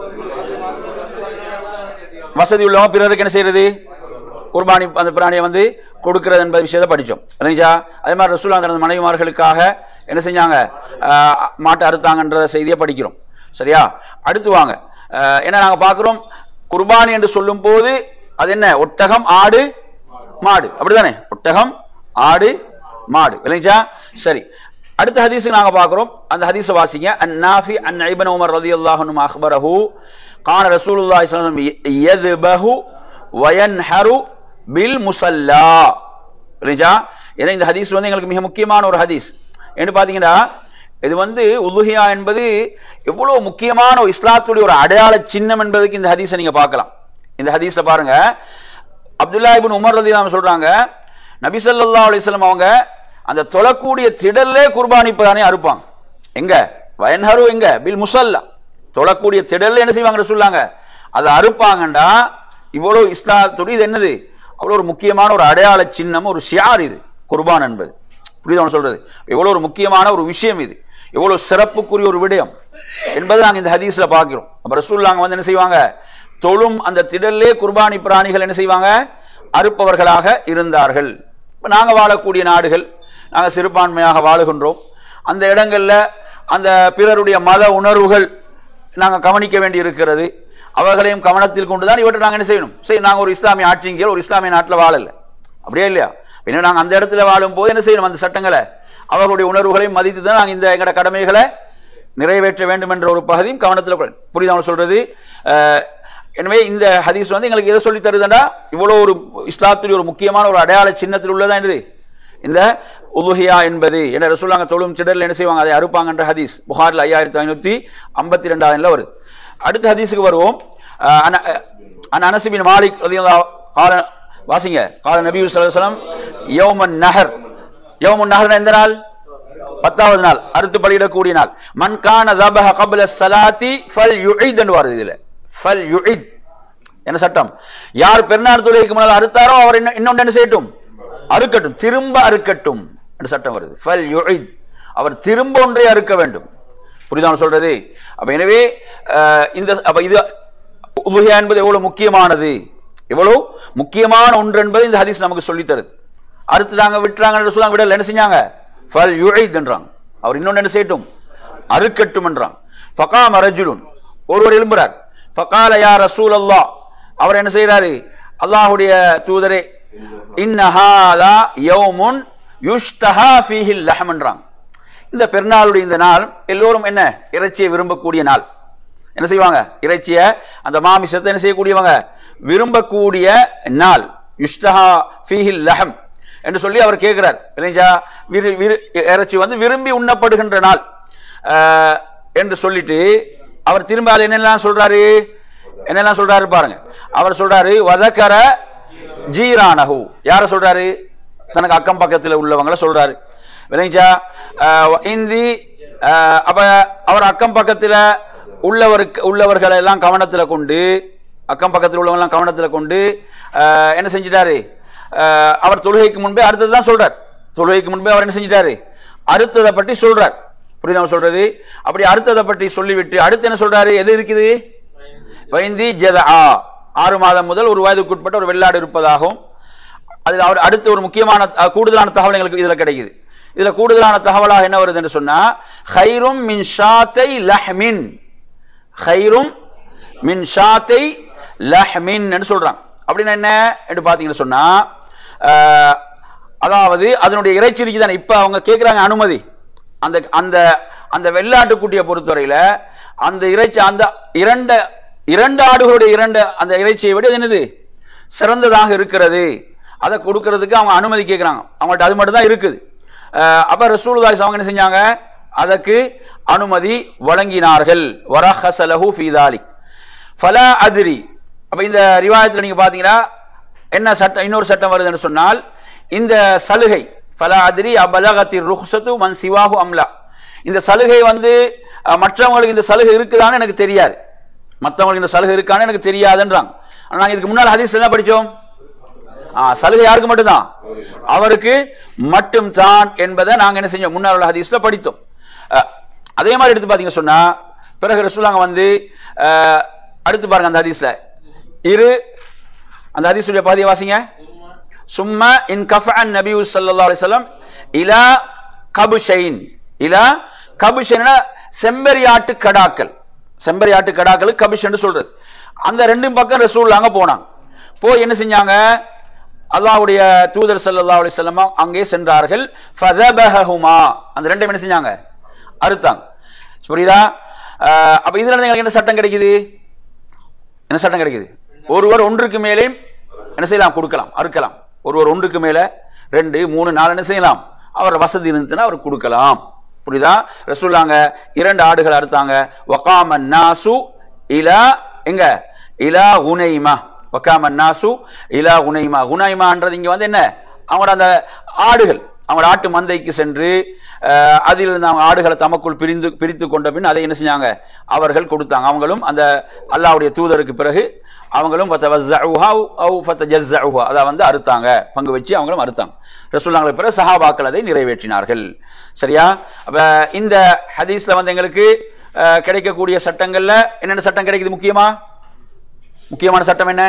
வசதி உள்ளவங்க பிறருக்கு என்ன செய்யறது குர்பானி அந்த பிராணியை வந்து கொடுக்கிறது என்பது விஷயத்தை படிச்சோம் இல்லைங்களா அதே மாதிரி ரசூலா தனது மனைவிமார்களுக்காக என்ன செஞ்சாங்க ஆஹ், மாட்டை அறுத்தாங்கன்ற செய்தியை படிக்கிறோம் சரியா அடுத்து வாங்க ஆஹ், என்ன நாங்க பார்க்கிறோம் குர்பானி என்று சொல்லும் போது அது என்ன ஒட்டகம் ஆடு மாடு அப்படிதானே ஒட்டகம் ஆடு மாடு இல்லைங்களா சரி அடுத்த ஹதீஸுக்கு நாங்க பார்க்கிறோம் அந்த ஹதீஸ வாசிங்க அன் நாஃபி அன் இப்னு உமர் ரலியல்லாஹு அன்ஹு அக்பரஹு கான ரசூலுல்லாஹி ஸல்லல்லாஹு அலைஹி வஸல்லம் யذبஹு வயன்ஹரு பில் முஸல்லா இல்லைங்களா ஏன்னா இந்த ஹதீஸ் வந்து எங்களுக்கு மிக முக்கியமான ஒரு ஹதீஸ் என்ன பாத்தீங்கன்னா இது வந்து உலுஹியா என்பது எவ்வளவு முக்கியமான ஒரு இஸ்லாத்துடைய ஒரு அடையாள சின்னம் என்பதுக்கு இந்த ஹதீஸை நீங்க பார்க்கலாம் இந்த ஹதீஸை பாருங்க அப்துல்லா இப்னு உமர் ரலியல்லாஹு சொல்றாங்க நபி ஸல்லல்லாஹு அலைஹி வஸல்லம் அவங்க அந்த தொழக்கூடிய திடல்லே குர்பானி பிராணி அறுப்பாங்க எங்க வயன்ஹரு எங்க பில் முசல்லா தொழக்கூடிய திடல்ல என்ன செய்வாங்க சொல்லாங்க அதை அறுப்பாங்கண்டா இவ்வளவு இஸ்லாத்துடைய இது என்னது அவ்வளவு ஒரு முக்கியமான ஒரு அடையாள சின்னம் ஒரு ஷியார் இது குர்பான் என்பது புரியுதா நான் சொல்றது எவ்வளவு ஒரு முக்கியமான ஒரு விஷயம் இது எவ்வளவு சிறப்புக்குரிய ஒரு விடயம் என்பதை நாங்க இந்த ஹதீஸ்ல பார்க்கிறோம் அப்ப ரசூல்லாங்க வந்து என்ன செய்வாங்க தொழும் அந்த திடல்லே குர்பானி பிராணிகள் என்ன செய்வாங்க அறுப்பவர்களாக இருந்தார்கள் இப்ப நாங்க வாழக்கூடிய நாடுகள் நாங்க சிறுபான்மையாக வாழுகின்றோம் அந்த இடங்கள்ல அந்த பிறருடைய மத உணர்வுகள் நாங்க கவனிக்க வேண்டி இருக்கிறது அவர்களையும் கவனத்தில் கொண்டுதான் இவற்றை நாங்க என்ன செய்யணும் சரி நாங்க ஒரு இஸ்லாமிய ஆட்சியின் கீழ் ஒரு இஸ்லாமிய நாட்டில் வாழல அப்படியே இல்லையா பின்ன நாங்க அந்த இடத்துல வாழும் போது என்ன செய்யணும் அந்த சட்டங்களை அவர்களுடைய உணர்வுகளை மதித்து தான் நாங்க இந்த எங்கட கடமைகளை நிறைவேற்ற வேண்டும் என்ற ஒரு பகுதியும் கவனத்தில் கொள்ள- புரியுதா அவங்க சொல்றது அஹ், எனவே இந்த ஹதீஸ் வந்து எங்களுக்கு எதை சொல்லி தருதுன்னா இவ்வளவு ஒரு இஸ்லாத்துடைய ஒரு முக்கியமான ஒரு அடையாள சின்னத்தில் உள்ளதா என்னது இந்த உலுஹியா என்பது என்ன ரசூலாங்க தொழும் திடல் என்ன செய்வாங்க அதை அறுப்பாங்கன்ற ஹதீஸ் புகாரில் ஐயாயிரத்தி ஐநூத்தி ஐம்பத்தி ரெண்டாயிரம்ல வருது அடுத்த ஹதீஸுக்கு வருவோம் அஹ், அன- அன் அனஸ் பின் மாலிக் ரலியல்லாஹு கால வாசிங்க கால நபி ஸல்லல்லாஹு அலைஹி வஸல்லம் யௌமன் நஹர் யௌமுன் நஹர் எந்த நாள் பத்தாவது நாள் அறுத்து பலியிடக்கூடிய நாள் மன் கான தபஹ கப்ல ஸலாத்தி ஃபல் யுஇத் என்று வருது இதுல ஃபல் யுஇத் என்ன சட்டம் யார் பெருநாள் தொழுகைக்கு முன்னால் அறுத்தாரோ அவர் இன்னும் இன்னொன்று என்ன செய்யட்டும் அறுக்கட்டும் திரும்ப அறுக்கட்டும் என்று சட்டம் வருது ஃபல் யுஇத் அவர் திரும்ப ஒன்றை அறுக்க வேண்டும் புரியுதா நான் சொல்றது அப்ப எனவே அஹ், இந்த அப்ப இது உபுஹியா என்பது எவ்வளவு முக்கியமானது எவ்வளவு முக்கியமான ஒன்று என்பது இந்த ஹதீஸ் நமக்கு சொல்லித் தருது அறுத்துட்டாங்க விட்டுறாங்க சொல்லாங்க விடல என்ன செஞ்சாங்க ஃபல் யுழைத்ன்றாங்க அவர் இன்னொன்று என்ன செய்யட்டும் அறுக்கட்டும் என்றான் ஃபகாம ரஜுலுன் ஒருவர் எழும்புறார் ஃபகால யா ரசூல் அல்லாஹ் அவர் என்ன செய்யறாரு அல்லாஹ்வுடைய தூதரே இன்னஹாதா யௌமுன் யுஷ்தஹா ஃபீஹில் லஹம்ன்றாங்க இந்த பெருநாளுடைய இந்த நாள் எல்லோரும் என்ன இறைச்சியை விரும்பக்கூடிய நாள் என்ன செய்வாங்க இறைச்சிய அந்த மாமிசத்தை என்ன செய்யக்கூடியவங்க விரும்பக்கூடிய நாள் யுஷ்தஹா ஃபீஹில் லஹம் என்று சொல்லி அவர் கேட்கிறார் இல்லைங்களா விரு விரு இறைச்சி வந்து விரும்பி உண்ணப்படுகின்ற நாள் ஆஹ், என்று சொல்லிட்டு அவர் திரும்ப அதுல என்னெல்லாம் சொல்றாரு என்னெல்லாம் சொல்றாரு பாருங்க அவர் சொல்றாரு வதக்கர ஜீரானஹு யார சொல்றாரு தனக்கு அக்கம் பக்கத்தில் உள்ளவங்கள சொல்றாரு விளைஞ்சா இந்தி ஆஹ், அப்ப அவர் அக்கம் பக்கத்துல உள்ளவருக்கு உள்ளவர்களை எல்லாம் கவனத்துல கொண்டு அக்கம் பக்கத்தில் உள்ளவங்க எல்லாம் கவனத்துல கொண்டு ஆஹ், என்ன செஞ்சிட்டாரு ஆஹ், அவர் தொழுகைக்கு முன்பே அடுத்தது தான் சொல்றார் தொழுகைக்கு முன்பே அவர் என்ன செஞ்சிட்டாரு அடுத்ததை பற்றி சொல்றார் புரியுதா அவர் சொல்றது அப்படி அடுத்ததை பற்றி சொல்லிவிட்டு அடுத்து என்ன சொல்றாரு எது இருக்குது வைந்தி ஜெதா ஆறு மாதம் முதல் ஒரு வயதுக்குட்பட்ட ஒரு வெள்ளாடு இருப்பதாகவும் அதில் அவர் அடுத்து ஒரு முக்கியமான அஹ், கூடுதலான தகவல் எங்களுக்கு இதுல கிடைக்குது இதுல கூடுதலான தகவலாக என்ன வருது என்று சொன்னா ஹைரும் மின் ஷாத்தை லஹ்மின் ஹைரும் மின் ஷாத்தை லஹ்மின் என்று சொல்றாங்க அப்படின்னா என்ன என்று பாத்தீங்கன்னு சொன்னா அஹ், அதாவது அதனுடைய இறைச்சி இறைச்சி தானே இப்ப அவங்க கேட்கிறாங்க அனுமதி அந்த அந்த அந்த வெள்ளாட்டுக்குட்டியை பொறுத்தவரையில அந்த இறைச்சி அந்த இரண்டு இரண்டு ஆடுகளுடைய இரண்டு அந்த இறைச்சியை விட இது என்னது சிறந்ததாக இருக்கிறது அதை கொடுக்கறதுக்கு அவங்க அனுமதி கேட்குறாங்க அவங்கள்ட்ட அது மட்டும் தான் இருக்குது அஹ் அப்ப ரசூலுல்லாஹி அவங்க என்ன செஞ்சாங்க அதற்கு அனுமதி வழங்கினார்கள் வரஹசலஹு ஃபீ தாலிக் ஃபலா அதிரி அப்ப இந்த ரிவாயத்தில் நீங்க பாத்தீங்கன்னா என்ன சட்டம் இன்னொரு சட்டம் வருதுன்னு சொன்னால் இந்த சலுகை ஃபலா அதிரி அபலகத்தி ருஹ்சத்து மன் சிவாஹு அம்லா இந்த சலுகை வந்து அஹ், மற்றவங்களுக்கு இந்த சலுகை இருக்குதான்னு எனக்கு தெரியாது மற்றவங்களுக்கு இந்த சலுகை இருக்கான்னு எனக்கு தெரியாதுன்றாங்க ஆனா நாங்க இதுக்கு முன்னால் ஹதீஸ்ல என்ன படிச்சோம் ஆ, சலுகை யாருக்கு மட்டும்தான் அவருக்கு மட்டும் தான் என்பதை நாங்க என்ன செஞ்சோம் முன்னால் உள்ள ஹதீஸ்ல படித்தோம் அஹ், அதே மாதிரி எடுத்து பாத்தீங்க சொன்னா பிறகு ரசூலாங்க வந்து அஹ், அடுத்து பாருங்க அந்த ஹதீஸ்ல இரு அந்த ஹதீஸுடைய பாதியை வாசிங்க சும்மா இன் கஃபன் நபி ஸல்லல்லாஹு அலைஹி வஸல்லம் இலா கபுஷைன் இலா கபுஷைனா செம்பரியாட்டு கடாக்கள் செம்பரியாட்டு கடாக்களுக்கு கபிஷன் சொல்றது அந்த ரெண்டும் பக்கம் ரசூல்லாங்க போனாங்க போய் என்ன செஞ்சாங்க அல்லாஹ்வுடைய தூதர் ஸல்லல்லாஹு அலைஹி வஸல்லம் அங்கே சென்றார்கள் ஃபதபஹுமா அந்த ரெண்டையும் என்ன செஞ்சாங்க அறுத்தாங்க புரியுதா அஹ், அப்ப இதுல இருந்து எங்களுக்கு என்ன சட்டம் கிடைக்குது என்ன சட்டம் கிடைக்குது ஒருவர் ஒன்றுக்கு மேலே என்ன செய்யலாம் கொடுக்கலாம் அறுக்கலாம் ஒருவர் ஒன்றுக்கு மேல ரெண்டு மூணு நாலு என்ன செய்யலாம் அவர் வசதி இருந்துச்சுன்னா அவர் கொடுக்கலாம் புரியுதா ரசூல்லாங்க இரண்டு ஆடுகள் அறுத்தாங்க வகாம நாசு இலா எங்க இலா உனைமா வகாம நாசு இலா உனைமா உனைமான்றது இங்க வந்து என்ன அவங்களோட அந்த ஆடுகள் அவங்களோட ஆட்டு மந்தைக்கு சென்று அஹ், அதில் இருந்து அவங்க ஆடுகளை தமக்குள் பிரிந்து பிரித்து கொண்ட பின் அதை என்ன செஞ்சாங்க அவர்கள் கொடுத்தாங்க அவங்களும் அந்த அல்லாஹ்வுடைய தூதருக்கு பிறகு அவங்களும் ஃபதவஸ்ஸஉஹா அவு ஃபதஜஸ்ஸஉஹா அதை வந்து அறுத்தாங்க பங்கு வச்சு அவங்களும் அறுத்தாங்க ரசூலுல்லாஹ்வுக்கு பிறகு சஹாபாக்கள் அதை நிறைவேற்றினார்கள் சரியா அப்ப இந்த ஹதீஸ்ல வந்து எங்களுக்கு அஹ், கிடைக்கக்கூடிய சட்டங்கள்ல என்னென்ன சட்டம் கிடைக்குது முக்கியமா முக்கியமான சட்டம் என்ன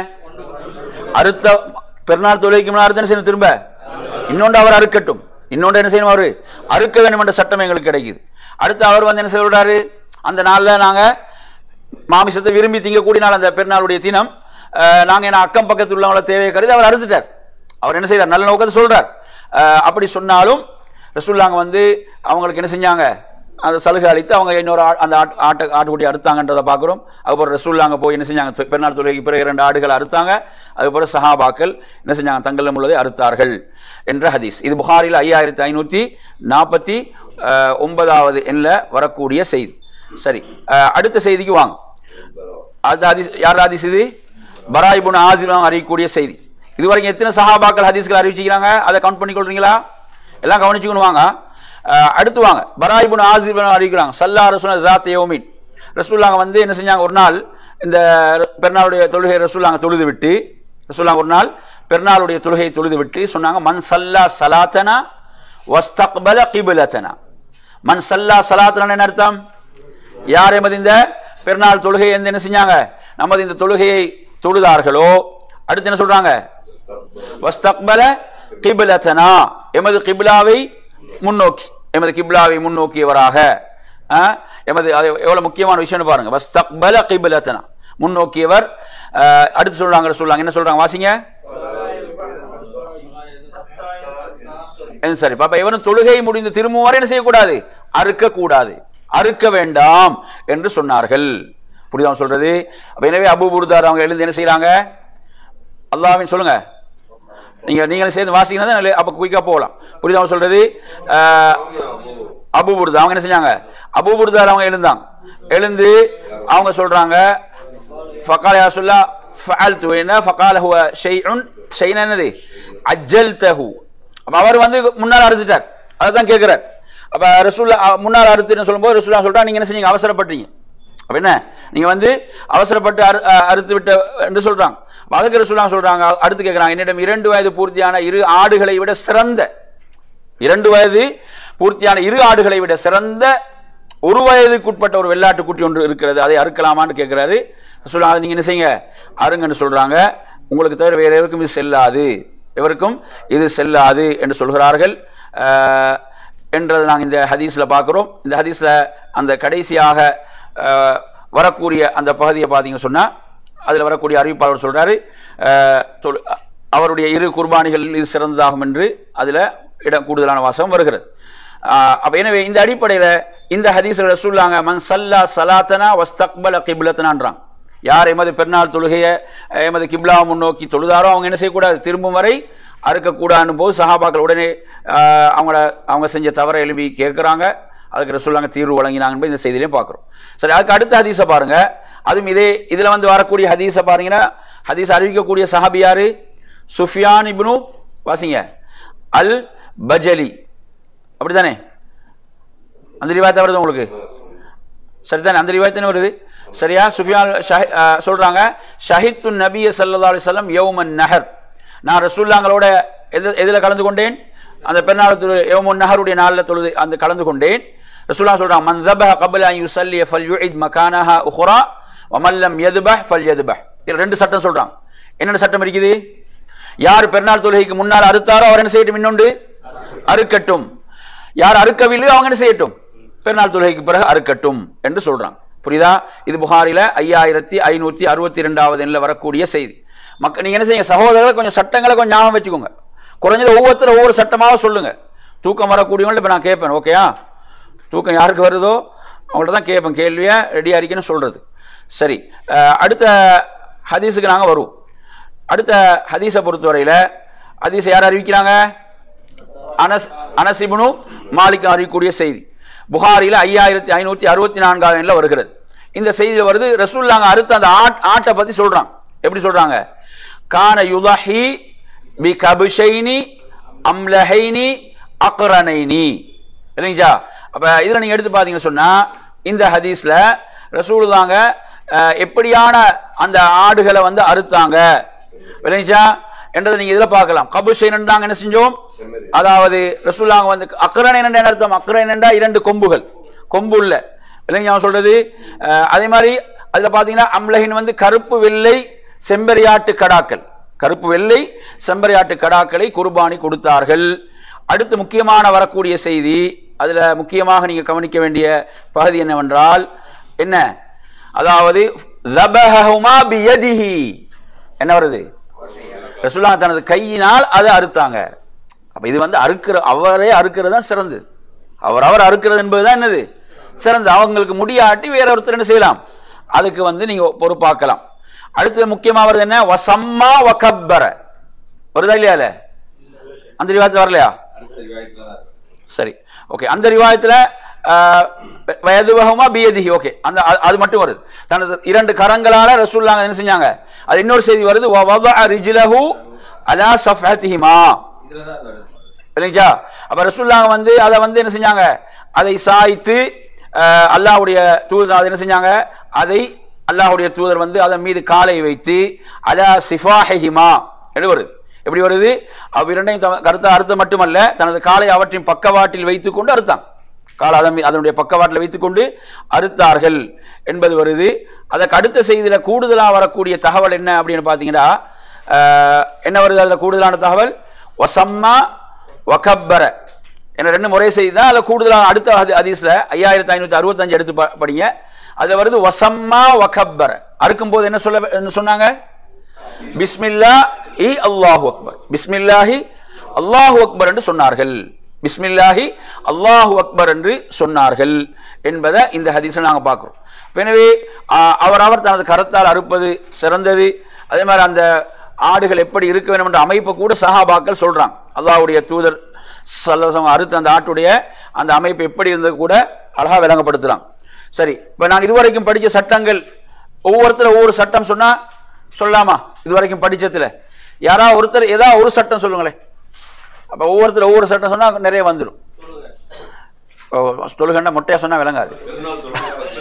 அறுத்த பெருநாள் தொழுகைக்கு முன்னாடி அறுத்தன செய்யணும் திரும்ப இன்னொன்று அவர் அறுக்கட்டும் இன்னொன்று என்ன செய்யணும் அவரு அறுக்க வேண்டும் என்ற சட்டம் எங்களுக்கு கிடைக்குது அடுத்து அவர் வந்து என்ன சொல்றாரு அந்த நாள்ல நாங்க மாமிசத்தை விரும்பி திங்கக்கூடிய நாள் அந்த பெருநாளுடைய தினம் அஹ், நாங்க என்ன அக்கம் பக்கத்தில் உள்ளவங்கள தேவையை கருதி அவர் அறுத்துட்டார் அவர் என்ன செய்யறார் நல்ல நோக்கத்தை சொல்றார் அஹ், அப்படி சொன்னாலும் ரசூல்லாங்க வந்து அவங்களுக்கு என்ன செஞ்சாங்க அந்த சலுகை அளித்து அவங்க இன்னொரு ஆ- அந்த ஆட்டு ஆட்டை ஆட்டுக்குட்டி அறுத்தாங்கன்றதை பார்க்குறோம் அதுக்கப்புறம் ரசூல்லாங்க போய் என்ன செஞ்சாங்க பெ- பெருநாள் தொழுகைக்கு பிறகு இரண்டு ஆடுகள் அறுத்தாங்க அதுக்கப்புறம் சஹாபாக்கள் என்ன செஞ்சாங்க தங்களிடம் உள்ளதை அறுத்தார்கள் என்ற ஹதீஸ் இது புகாரில் ஐயாயிரத்தி ஐநூற்றி நாற்பத்தி ஒன்பதாவது எண்ணில் வரக்கூடிய செய்தி சரி அஹ், அடுத்த செய்திக்கு வாங்க அடுத்த ஹதீஸ் யார் ஹதீஸ் இது பராயிபுன் ஆசிரம் அறியக்கூடிய செய்தி இதுவரைக்கும் எத்தனை சஹாபாக்கள் ஹதீஸ்கள் அறிவிச்சிக்கிறாங்க அதை கவுண்ட் பண்ணி கொள்றீங்களா எல்லாம் கவனிச்சுக்கணும் வாங்க அஹ், அடுத்து வாங்க பராயிபுன் ஆசிரம் அறிவிக்கிறாங்க சல்லா ரசூல் தாத்த யோமின் ரசூல்லாங்க வந்து என்ன செஞ்சாங்க ஒரு நாள் இந்த பெருநாளுடைய தொழுகை ரசூல்லாங்க தொழுது விட்டு ரசூல்லாங்க ஒரு நாள் பெருநாளுடைய தொழுகையை தொழுது விட்டு சொன்னாங்க மன் சல்லா சலாத்தனா வஸ்தக்பல கிபிலத்தனா மன் சல்லா சலாத்தனா என்ன அர்த்தம் யார் எமது இந்த பெருநாள் தொழுகை எந்த என்ன செஞ்சாங்க நமது இந்த தொழுகையை தொழுதார்களோ அடுத்து என்ன சொல்றாங்க வஸ்தக்பல கிபிலத்தனா எமது கிபிலாவை முன்னோக்கி எமது கிபிலாவை முன்னோக்கியவராக ஆ, எமது அது எவ்வளவு முக்கியமான விஷயம்னு பாருங்க வஸ்தக்பல கிபிலத்தனா முன்னோக்கியவர் ஆ, அடுத்து சொல்றாங்க சொல்றாங்க என்ன சொல்றாங்க வாசிங்க எது சரி பாப்பா இவனும் தொழுகை முடிந்து திரும்பும் வரை என்ன செய்யக்கூடாது அறுக்க கூடாது அறுக்க வேண்டாம் என்று சொன்னார்கள் புரியுதா சொல்றது அப்ப எனவே அபு புர்தார் அவங்க எழுந்து என்ன செய்யறாங்க அல்லாஹ்வின் சொல்லுங்க நீங்க நீங்களும் சேர்ந்து வாசிங்கன்னா அப்ப குயிக்கா போகலாம் புரியுதா அவங்க சொல்றது ஆஹ், அபு புர்தா அவங்க என்ன செஞ்சாங்க அபு புர்தார் அவங்க எழுந்தாங்க எழுந்து அவங்க சொல்றாங்க ஃபகால யா சொல்லா ஃபஅல்து என்ன ஃபகால ஹுவ ஷைஉன் ஷைன் என்னது அஜ்ஜல்தஹு அப்ப அவர் வந்து முன்னால் அறுத்துட்டார் அதுதான் கேட்கிறார் அப்ப ரசூல்லா அஹ், முன்னால் அறுத்துன்னு சொல்லும்போது ரசூல்லா சொல்றா நீங்க என்ன செஞ்சீங்க அவசரப்பட்டீங்க அப்ப என்ன நீங்க வந்து அவசரப்பட்டு அறு அஹ், அறுத்து விட்ட என்று சொல்றாங்க அப்ப அதுக்கு ரசூல்லா சொல்றாங்க அடுத்து கேட்கறாங்க என்னிடம் இரண்டு வயது பூர்த்தியான இரு ஆடுகளை விட சிறந்த இரண்டு வயது பூர்த்தியான இரு ஆடுகளை விட சிறந்த ஒரு வயதுக்குட்பட்ட ஒரு வெள்ளாட்டு குட்டி ஒன்று இருக்கிறது அதை அறுக்கலாமான்னு கேட்கிறாரு சொல்லுவாங்க நீங்க என்ன செய்யுங்க அருங்கன்னு சொல்றாங்க உங்களுக்கு தவிர வேற எவருக்கும் இது செல்லாது எவருக்கும் இது செல்லாது என்று சொல்கிறார்கள் ஆஹ், என்றதை நாங்கள் இந்த ஹதீஸ்ல பார்க்கிறோம் இந்த ஹதீஸ்ல அந்த கடைசியாக ஆஹ், வரக்கூடிய அந்த பகுதியை பார்த்தீங்க சொன்னா அதுல வரக்கூடிய அறிவிப்பாளர் சொல்றாரு ஆஹ், தொழு- அவருடைய இரு குர்பானிகளில் இது சிறந்ததாகும் என்று அதுல இடம் கூடுதலான வாசகம் வருகிறது ஆஹ் அப்ப எனவே இந்த அடிப்படையில இந்த ஹதீஸ்ல ரசூலுல்லாங்க மன் சல்லா சலாத்தனா வஸ்தக்பல கிப்லத்தனான்றாங்க யார் எமது பெருநாள் தொழுகையை அஹ், எமது கிப்லா முன்னோக்கி தொழுதாரோ அவங்க என்ன செய்யக்கூடாது திரும்பும் வரை அறுக்கக்கூடாதுன்னு போது சஹாபாக்கள் உடனே ஆஹ், அவங்கள அவங்க செஞ்ச தவறை எழுப்பி கேட்குறாங்க அதுக்கு ரசூலுல்லாங்க தீர்வு வழங்கினாங்க என்பதை இந்த செய்திலையும் பார்க்குறோம் சரி அதுக்கு அடுத்த ஹதீஸை பாருங்க அதுவும் இதே இதுல வந்து வரக்கூடிய ஹதீஸை பாருங்கன்னா ஹதீஸ் அறிவிக்கக்கூடிய சஹாபி யாரு சுஃபியான் இப்னு வாசிங்க அல் பஜலி அப்படிதானே அந்த ரிவாயத்தை வருது உங்களுக்கு சரிதானே அந்த ரிவாயத்தானே வருது சரியா சுஃபியான் ஷஹி- அஹ், சொல்றாங்க ஷஹித்து நபிய சல்லா அலிஸ்லாம் யௌமன் நஹர் நான் ரசூல்லாங்களோட எது எதில் கலந்து கொண்டேன் அந்த பெருநாள் யௌமன் நஹருடைய நாளில் தொழுது அந்த கலந்து கொண்டேன் ரசூல்லா சொல்றாங்க மன் தபஹ கபல அன் யுஸல்லி ஃபல்யுஇத் மகானஹா உஹ்ரா வமன் லம் யதுபஹ் ஃபல்யதுபஹ் இது ரெண்டு சட்டம் சொல்றாங்க என்னென்ன சட்டம் இருக்குது யார் பெருநாள் தொழுகைக்கு முன்னால் அறுத்தாரோ அவர் என்ன செய்யட்டும் இன்னொன்று அறுக்கட்டும் யார் அறுக்கவில்லையோ அவங்க என்ன செய்யட்டும் பெருநாள் தொழுகைக்கு பிறகு அறுக்கட்டும் என்று சொல்றாங்க புரியுதா இது புகாரில ஐயாயிரத்தி ஐநூத்தி அறுபத்தி ரெண்டாவது எண்ணில் வரக்கூடிய செய்தி மக்கள் நீங்க என்ன செய்யுங்க சகோதரர்கள் கொஞ்சம் சட்டங்களை கொஞ்சம் ஞாபகம் வச்சுக்கோங்க குறைஞ்சது ஒவ்வொருத்தரும் ஒவ்வொரு சட்டமாக சொல்லுங்க தூக்கம் வரக்கூடியவங்கள்ட்ட இப்போ நான் கேட்பேன் ஓகேயா தூக்கம் யாருக்கு வருதோ அவங்கள்ட்ட தான் கேட்பேன் கேள்வியை ரெடியாக இருக்கேன்னு சொல்றது சரி அஹ், அடுத்த ஹதீஸுக்கு நாங்கள் வருவோம் அடுத்த ஹதீஸை பொறுத்தவரையில் ஹதீஸை யார் அறிவிக்கிறாங்க அனஸ் அனசிபுனு மாலிக் அறியக்கூடிய செய்தி புகாரில ஐயாயிரத்தி ஐநூத்தி அறுபத்தி நான்காவது எண்ணில் வருகிறது இந்த செய்தியில் வருது ரசூல்லாங்க அறுத்த அந்த ஆட் ஆட்டை பத்தி சொல்றாங்க எப்படி சொல்றாங்க கான யுதஹி பி கபுஷைனி அம்லஹைனி அக்ரனைனி இல்லைங்களா அப்ப இதுல நீங்க எடுத்து பாத்தீங்கன்னு சொன்னா இந்த ஹதீஸ்ல ரசூலுல்லாங்க அஹ், எப்படியான அந்த ஆடுகளை வந்து அறுத்தாங்க விளைஞ்சா என்றதை நீங்க இதுல பார்க்கலாம் கபுஷைன் நாங்க என்ன செஞ்சோம் செம்மறி. அதாவது ரசூல்லாங்க வந்து அக்கரன் என்ன அர்த்தம் அக்கரன் என்றா இரண்டு கொம்புகள் கொம்பு உள்ள இல்லைங்க அவன் சொல்றது அஹ், அதே மாதிரி அதுல பாத்தீங்கன்னா அம்லஹின் வந்து கருப்பு வெள்ளை செம்பரியாட்டு கடாக்கள் கருப்பு வெள்ளை செம்பரியாட்டு கடாக்களை குர்பானி கொடுத்தார்கள் அடுத்து முக்கியமான வரக்கூடிய செய்தி அதுல முக்கியமாக நீங்க கவனிக்க வேண்டிய பகுதி என்னவென்றால் என்ன அதாவது லபஹுமா பியதிஹி என்ன வருது ரசூலுல்லாஹ் தனது கையினால் அதை அறுத்தாங்க அப்ப இது வந்து அறுக்கிற அவரே அறுக்கிறது தான் சிறந்தது அவர் அவர் அறுக்கிறது என்பதுதான் என்னது சிறந்தது அவங்களுக்கு முடியாட்டி வேற ஒருத்தர் என்ன செய்யலாம் அதுக்கு வந்து நீங்க பொறுப்பாக்கலாம் அடுத்து முக்கியமா வருது என்ன வசம்மா வகப்பர வருதா இல்லையா அதுல? அந்த ரிவாயத்துல வரலையா அடுத்த ரிவாயத்துல தான் இருக்கு. சரி ஓகே அந்த ரிவாயத்துல வயதுவகமா பியதிஹி ஓகே அந்த அது- அது மட்டும் வருது தனது இரண்டு கரங்களால ரசூலுல்லாஹ் என்ன செஞ்சாங்க அது இன்னொரு செய்தி வருது வவதஅ ரிஜ்லஹு அலா சஃபஹதிஹிமா இதுல தான் அது வருது இல்லைங்களா அப்ப ரசூலுல்லாஹ் வந்து அதை வந்து என்ன செஞ்சாங்க அதை சாய்த்து அஹ், அல்லாஹ்வுடைய தூதர் அதை என்ன செஞ்சாங்க அதை அல்லாஹ்வுடைய தூதர் வந்து அதன் மீது காலை வைத்து அலா சிஃபாஹிமா எப்படி வருது எப்படி வருது அவ்விரண்டையும் தம- கருத்த அறுத்தம் மட்டுமல்ல தனது காலை அவற்றின் பக்கவாட்டில் வைத்துக் கொண்டு அறுத்தான் காலை அதன் மீ- அதனுடைய பக்கவாட்டில் வைத்துக்கொண்டு அறுத்தார்கள் என்பது வருது அதற்கு அடுத்த செய்தியில கூடுதலா வரக்கூடிய தகவல் என்ன அப்படின்னு பாத்தீங்கன்னா அஹ், என்ன வருது அதுல கூடுதலான தகவல் வசம்மா வகப்பர என ரெண்டு முறை செய்தி தான் அதில் கூடுதலான அடுத்த ஹதி- ஹதீஸ்ல ஐயாயிரத்தி ஐநூத்தி அறுபத்தஞ்சு எடுத்து ப- படிங்க அதுல வருது வசம்மா வகப்பர அறுக்கும் போது என்ன சொல்ல என்ன சொன்னாங்க பிஸ்மில்லா இ அல்லாஹு அக்பர் பிஸ்மில்லாஹி அல்லாஹு அக்பர் என்று சொன்னார்கள் பிஸ்மில்லாஹி அல்லாஹு அக்பர் என்று சொன்னார்கள் என்பதை இந்த ஹதீஸில் நாங்கள் பார்க்குறோம் எனவே ஆ, அவரவர் தனது கரத்தால் அறுப்பது சிறந்தது அதே மாதிரி அந்த ஆடுகள் எப்படி இருக்க வேண்டும் என்ற அமைப்பை கூட சஹாபாக்கள் சொல்றாங்க அல்லாஹ்வுடைய தூதர் சல்லசம் அறுத்த அந்த ஆட்டுடைய அந்த அமைப்பு எப்படி இருந்தது கூட அழகா விளங்கப்படுத்துறாங்க சரி இப்ப நாங்க இதுவரைக்கும் படிச்ச சட்டங்கள் ஒவ்வொருத்தர் ஒவ்வொரு சட்டம் சொன்னா சொல்லாமா இதுவரைக்கும் படிச்சதுல யாரா ஒருத்தர் ஏதாவது ஒரு சட்டம் சொல்லுங்களேன் அப்ப ஒவ்வொருத்தர் ஒவ்வொரு சட்டம் சொன்னா நிறைய வந்துடும் தொழுகண்டா மொட்டையா சொன்னா விளங்காது பெருநாள் தொழுகை first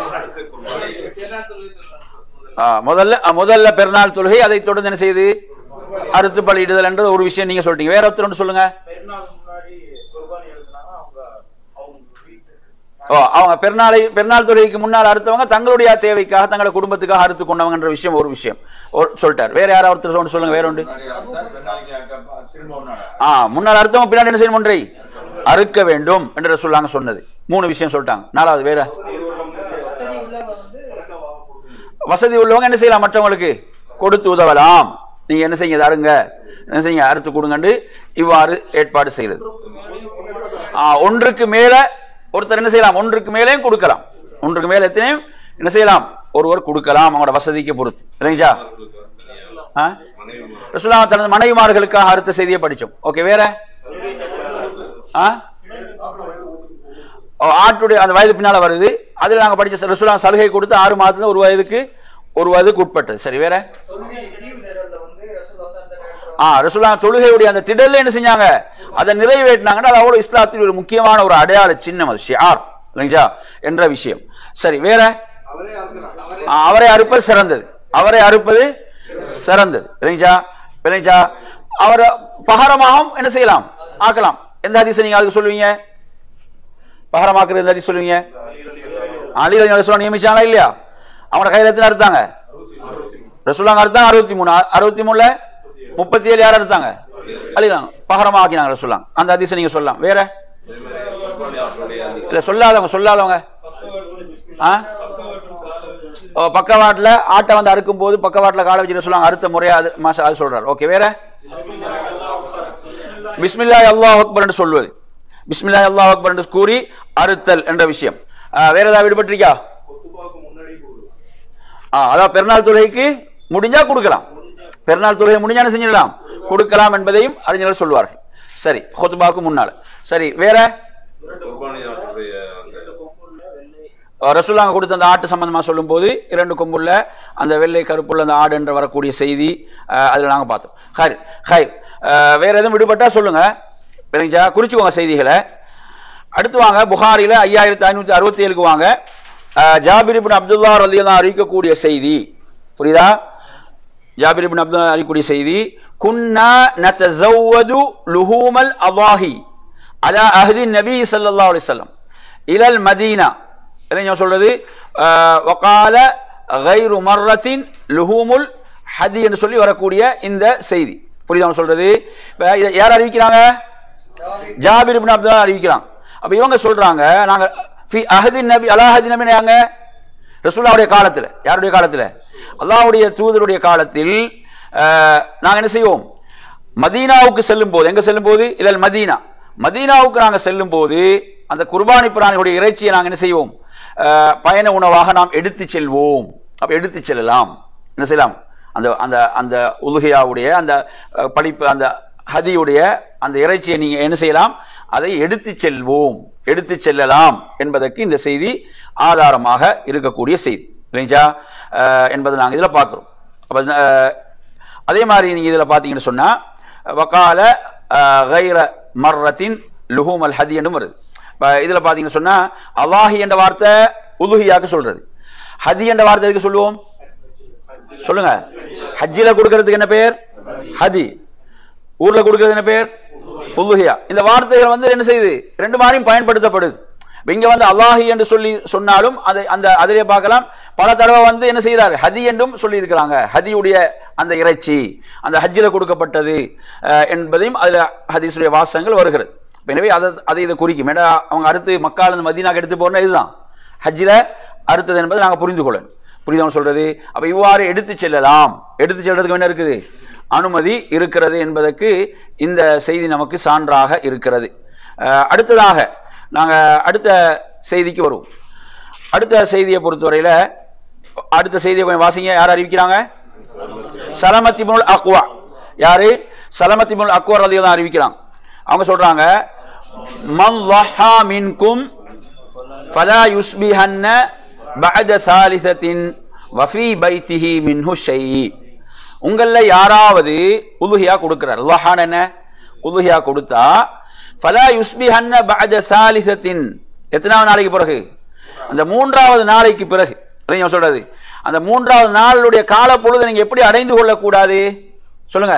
ஆ, முதல்ல ஆ, முதல்ல பெருநாள் தொழுகை அதை தொடர்ந்து என்ன செய்யுது அறுத்து பலியிடுதல் என்றது ஒரு விஷயம் நீங்க சொல்லிட்டீங்க வேற ஒருத்தர் ஒன்று சொல்லுங்க பெருநாள் முன்னாடி குர்பானி எழுதுனாங்க அவங்க அவங்க வீட்டு ஓ அவங்க பெருநாளை பெருநாள் தொழுகைக்கு முன்னால் அறுத்தவங்க தங்களுடைய தேவைக்காக தங்களோட குடும்பத்துக்காக அறுத்து கொண்டவங்கன்ற விஷயம் ஒரு விஷயம் ஒரு சொல்லிட்டார் வேற யாராவது ஒருத்தர் ஒன்று சொல்லுங்க வேற ஒன்று முன்னாடி அறுத்தா, பெருநாளைக்கு அறுத்தா, திரும்ப ஒரு நாள் ஆ முன்னால் அறுத்தவங்க பின்னாடி என்ன செய்யணும் ஒன்றை அறுக்க வேண்டும் என்று சொல்லாங்க சொன்னது மூணு விஷயம் சொல்லிட்டாங்க நாலாவது வேற வசதி உள்ளவங்க என்ன செய்யலாம் மற்றவங்களுக்கு கொடுத்து உதவலாம் நீங்க என்ன செய்யுங்க இதை அருங்க என்ன செய்யுங்க அறுத்து கொடுங்கன்னு இவ்வாறு ஏற்பாடு செய்கிறது ஆ, ஒன்றுக்கு மேல ஒருத்தர் என்ன செய்யலாம் ஒன்றுக்கு மேலேயும் கொடுக்கலாம் ஒன்றுக்கு மேல எத்தனையும் என்ன செய்யலாம் ஒருவர் கொடுக்கலாம் அவங்களோட வசதிக்கு பொறுத்து இல்லைங்களா ஆ? ரசூலுல்லாஹ் தனது மனைவிமார்களுக்காக அறுத்த செய்தியை படிச்சோம் ஓகே வேற ஆ? ஓ, ஆட்டுடைய அந்த வயது பின்னால வருது அதுல நாங்க படிச்ச ரசூலுல்லாஹ் சலுகை கொடுத்து ஆறு மாதத்துல ஒரு வயதுக்கு ஒரு வயதுக்கு உட்பட்டது சரி வேற தொழுகை லீவு நேரத்துல வந்து ரசூல் வந்து அந்த நேரத்துல ஆ ரசூலா தொழுகையுடைய அந்த திடல்ல என்ன செஞ்சாங்க அதை நிறைவேற்றினாங்கன்னா அது அவ்வளவு இஸ்லாத்தில் ஒரு முக்கியமான ஒரு அடையாள சின்னம் அது ஷியார் இல்லைங்களா என்ற விஷயம் சரி வேற ஆ, அவரை அறுப்பது சிறந்தது அவரை அறுப்பது சிறந்தது இல்லைங்களா இல்லைங்களா அவரை பகரமாகவும் என்ன செய்யலாம் ஆக்கலாம் எந்த ஹதீஸை நீங்க அதுக்கு சொல்லுவீங்க பகரமாக்குறது எந்த ஹதீஸ் சொல்லுவீங்க அலி அலி ரசூலா நியமிச்சாங்களா இல்லையா அவனோட கையில எத்தனை அறுத்தாங்க ரசூலாங்க அறுத்தாங்க அறுபத்தி மூணு அ- அறுபத்தி மூணுல முப்பத்தி ஏழு யார் அறுத்தாங்க அழிகிறாங்க பகரமா ஆக்கினாங்க ரசூலாங்க அந்த அதிசயம் நீங்க சொல்லலாம் வேற இல்ல சொல்லாதவங்க சொல்லாதவங்க ஆ ஓ, பக்கவாட்டுல ஆட்டை வந்து அறுக்கும் போது பக்கவாட்டுல காலை வச்சு சொல்லுவாங்க அறுத்த முறையா அது மாசம் அது சொல்றாரு ஓகே வேற பிஸ்மில்லாஹ் அல்லாஹ் அக்பர் என்று சொல்வது பிஸ்மில்லாஹ் அல்லாஹ் அக்பர் என்று கூறி அறுத்தல் என்ற விஷயம் ஆ, வேற ஏதாவது விடுபட்டிருக்கா ஆ, அதான் பெருநாள் தொழுகைக்கு முடிஞ்சா கொடுக்கலாம் பெருநாள் தொழுகை முடிஞ்சா என்ன செஞ்சிடலாம் கொடுக்கலாம் என்பதையும் அறிஞர்கள் சொல்வார்கள் சரி ஹொத்துபாக்கு முன்னால் சரி வேற குர்பானி ஆட்டுடைய அந்த அஹ், ரசூலுல்லாஹ் கொடுத்த அந்த ஆட்டு சம்பந்தமா சொல்லும்போது இரண்டு கொம்புள்ள அந்த வெள்ளை கருப்புள்ள அந்த ஆடு என்று வரக்கூடிய செய்தி அஹ், அதுல நாங்க பார்த்தோம் ஹைர் ஹைர் அஹ், வேற எதுவும் விடுபட்டா சொல்லுங்க சரிங்களா குறிச்சுக்கோங்க செய்திகளை அடுத்து வாங்க புகாரில ஐயாயிரத்தி ஐநூத்தி அறுபத்தி ஏழுக்கு வாங்க அஹ், ஜாபிர் இப்னு அப்துல்லா ரலியல்லாஹு அறிவிக்கக்கூடிய செய்தி புரியுதா ஜாபிர் இப்னு அப்துல்லா அறிவிக்கக்கூடிய செய்தி குன்னா நதஸவ்வது லுஹூமல் அவாஹி அலா அஹ்தி நபி ஸல்லல்லாஹு அலைஹி வஸல்லம் இலல் மதீனா என்ன சொல்றது அஹ், வகால கைரு மர்ரத்தின் லுஹூமுல் ஹதி என்று சொல்லி வரக்கூடிய இந்த செய்தி புரியுதா அவன் சொல்றது இப்ப இதை யார் அறிவிக்கிறாங்க ஜாபிர் இப்னு அப்துல்லா அறிவிக்கிறான் அப்ப இவங்க சொல்றாங்க நாங்க ஃபி அஹதி நபி அலாஹதி நபி நாங்க ரசூல்லாவுடைய காலத்துல யாருடைய காலத்துல அல்லாஹ்வுடைய தூதருடைய காலத்தில் அஹ், நாங்க என்ன செய்வோம் மதீனாவுக்கு செல்லும் போது எங்க செல்லும் போது இல்ல மதீனா மதீனாவுக்கு நாங்க செல்லும் போது அந்த குர்பானி பிராணிகளுடைய இறைச்சியை நாங்க என்ன செய்வோம் அஹ், பயண உணவாக நாம் எடுத்து செல்வோம் அப்ப எடுத்து செல்லலாம் என்ன செய்யலாம் அந்த அந்த அந்த உலுகையாவுடைய அந்த அஹ், படிப்பு அந்த ஹதியுடைய அந்த இறைச்சியை நீங்க என்ன செய்யலாம் அதை எடுத்து செல்வோம் எடுத்து செல்லலாம் என்பதற்கு இந்த செய்தி ஆதாரமாக இருக்கக்கூடிய செய்தி இல்லைங்களா அஹ், என்பதை நாங்கள் இதில் பார்க்குறோம் அப்போ அதே மாதிரி நீங்க இதில் பார்த்தீங்கன்னு சொன்னா வக்கால அஹ், கைர மர்ரத்தின் லுஹூம் அல் ஹதி என்றும் வருது இப்போ இதில் பார்த்தீங்கன்னு சொன்னா அல்லாஹி என்ற வார்த்தை உலுஹியாக்கு சொல்றது ஹதி என்ற வார்த்தை எதுக்கு சொல்லுவோம் சொல்லுங்க ஹஜ்ஜில கொடுக்கறதுக்கு என்ன பேர் ஹதி ஊர்ல கொடுக்கறது என்ன பேர் உலுஹியா இந்த வார்த்தைகள் வந்து என்ன செய்யுது ரெண்டு மாதிரியும் பயன்படுத்தப்படுது இப்ப இங்க வந்து அல்லாஹி என்று சொல்லி சொன்னாலும் அதை அந்த அதிலே பார்க்கலாம் பல தடவை வந்து என்ன செய்கிறார் ஹதி என்றும் சொல்லி இருக்கிறாங்க ஹதியுடைய அந்த இறைச்சி அந்த ஹஜ்ஜில கொடுக்கப்பட்டது அஹ், என்பதையும் அதுல ஹதீஸுடைய வாசகங்கள் வருகிறது இப்ப எனவே அதை அதை இதை குறிக்கும் ஏன்னா அவங்க அடுத்து மக்கால் இந்த மதீனாக்கு எடுத்து போறோம்னா இதுதான் ஹஜ்ஜில அறுத்தது என்பதை நாங்க புரிந்து கொள்ளணும் புரியுதா சொல்றது அப்ப இவ்வாறு எடுத்து செல்லலாம் எடுத்து செல்றதுக்கு என்ன இருக்குது அனுமதி இருக்கிறது என்பதற்கு இந்த செய்தி நமக்கு சான்றாக இருக்கிறது அஹ், அடுத்ததாக நாங்க அடுத்த செய்திக்கு வருவோம் அடுத்த செய்தியை பொறுத்தவரையில அடுத்த செய்தியை கொஞ்சம் வாசிங்க யார் அறிவிக்கிறாங்க சலமத்திமுல் அக்வா யாரு சலமத்திமுல் அக்வா ரலியல்லாஹு தான் அறிவிக்கிறாங்க அவங்க சொல்றாங்க மன் லஹா மின்கும் ஃபலா யுஸ்பிஹன்ன பஅத சாலிசத்தின் வஃபி பைத்திஹி மின்ஹு ஷைஇ உங்கள யாராவது உலுஹியா கொடுக்கிறார் லஹான் என்ன உலுஹியா கொடுத்தா ஃபலா யுஸ்பிஹன்ன பஅத சாலிசத்தின் எத்தனாவது நாளைக்கு பிறகு அந்த மூன்றாவது நாளைக்கு பிறகு இல்லைங்க சொல்றது அந்த மூன்றாவது நாளுடைய கால பொழுது நீங்க எப்படி அடைந்து கொள்ளக்கூடாது சொல்லுங்க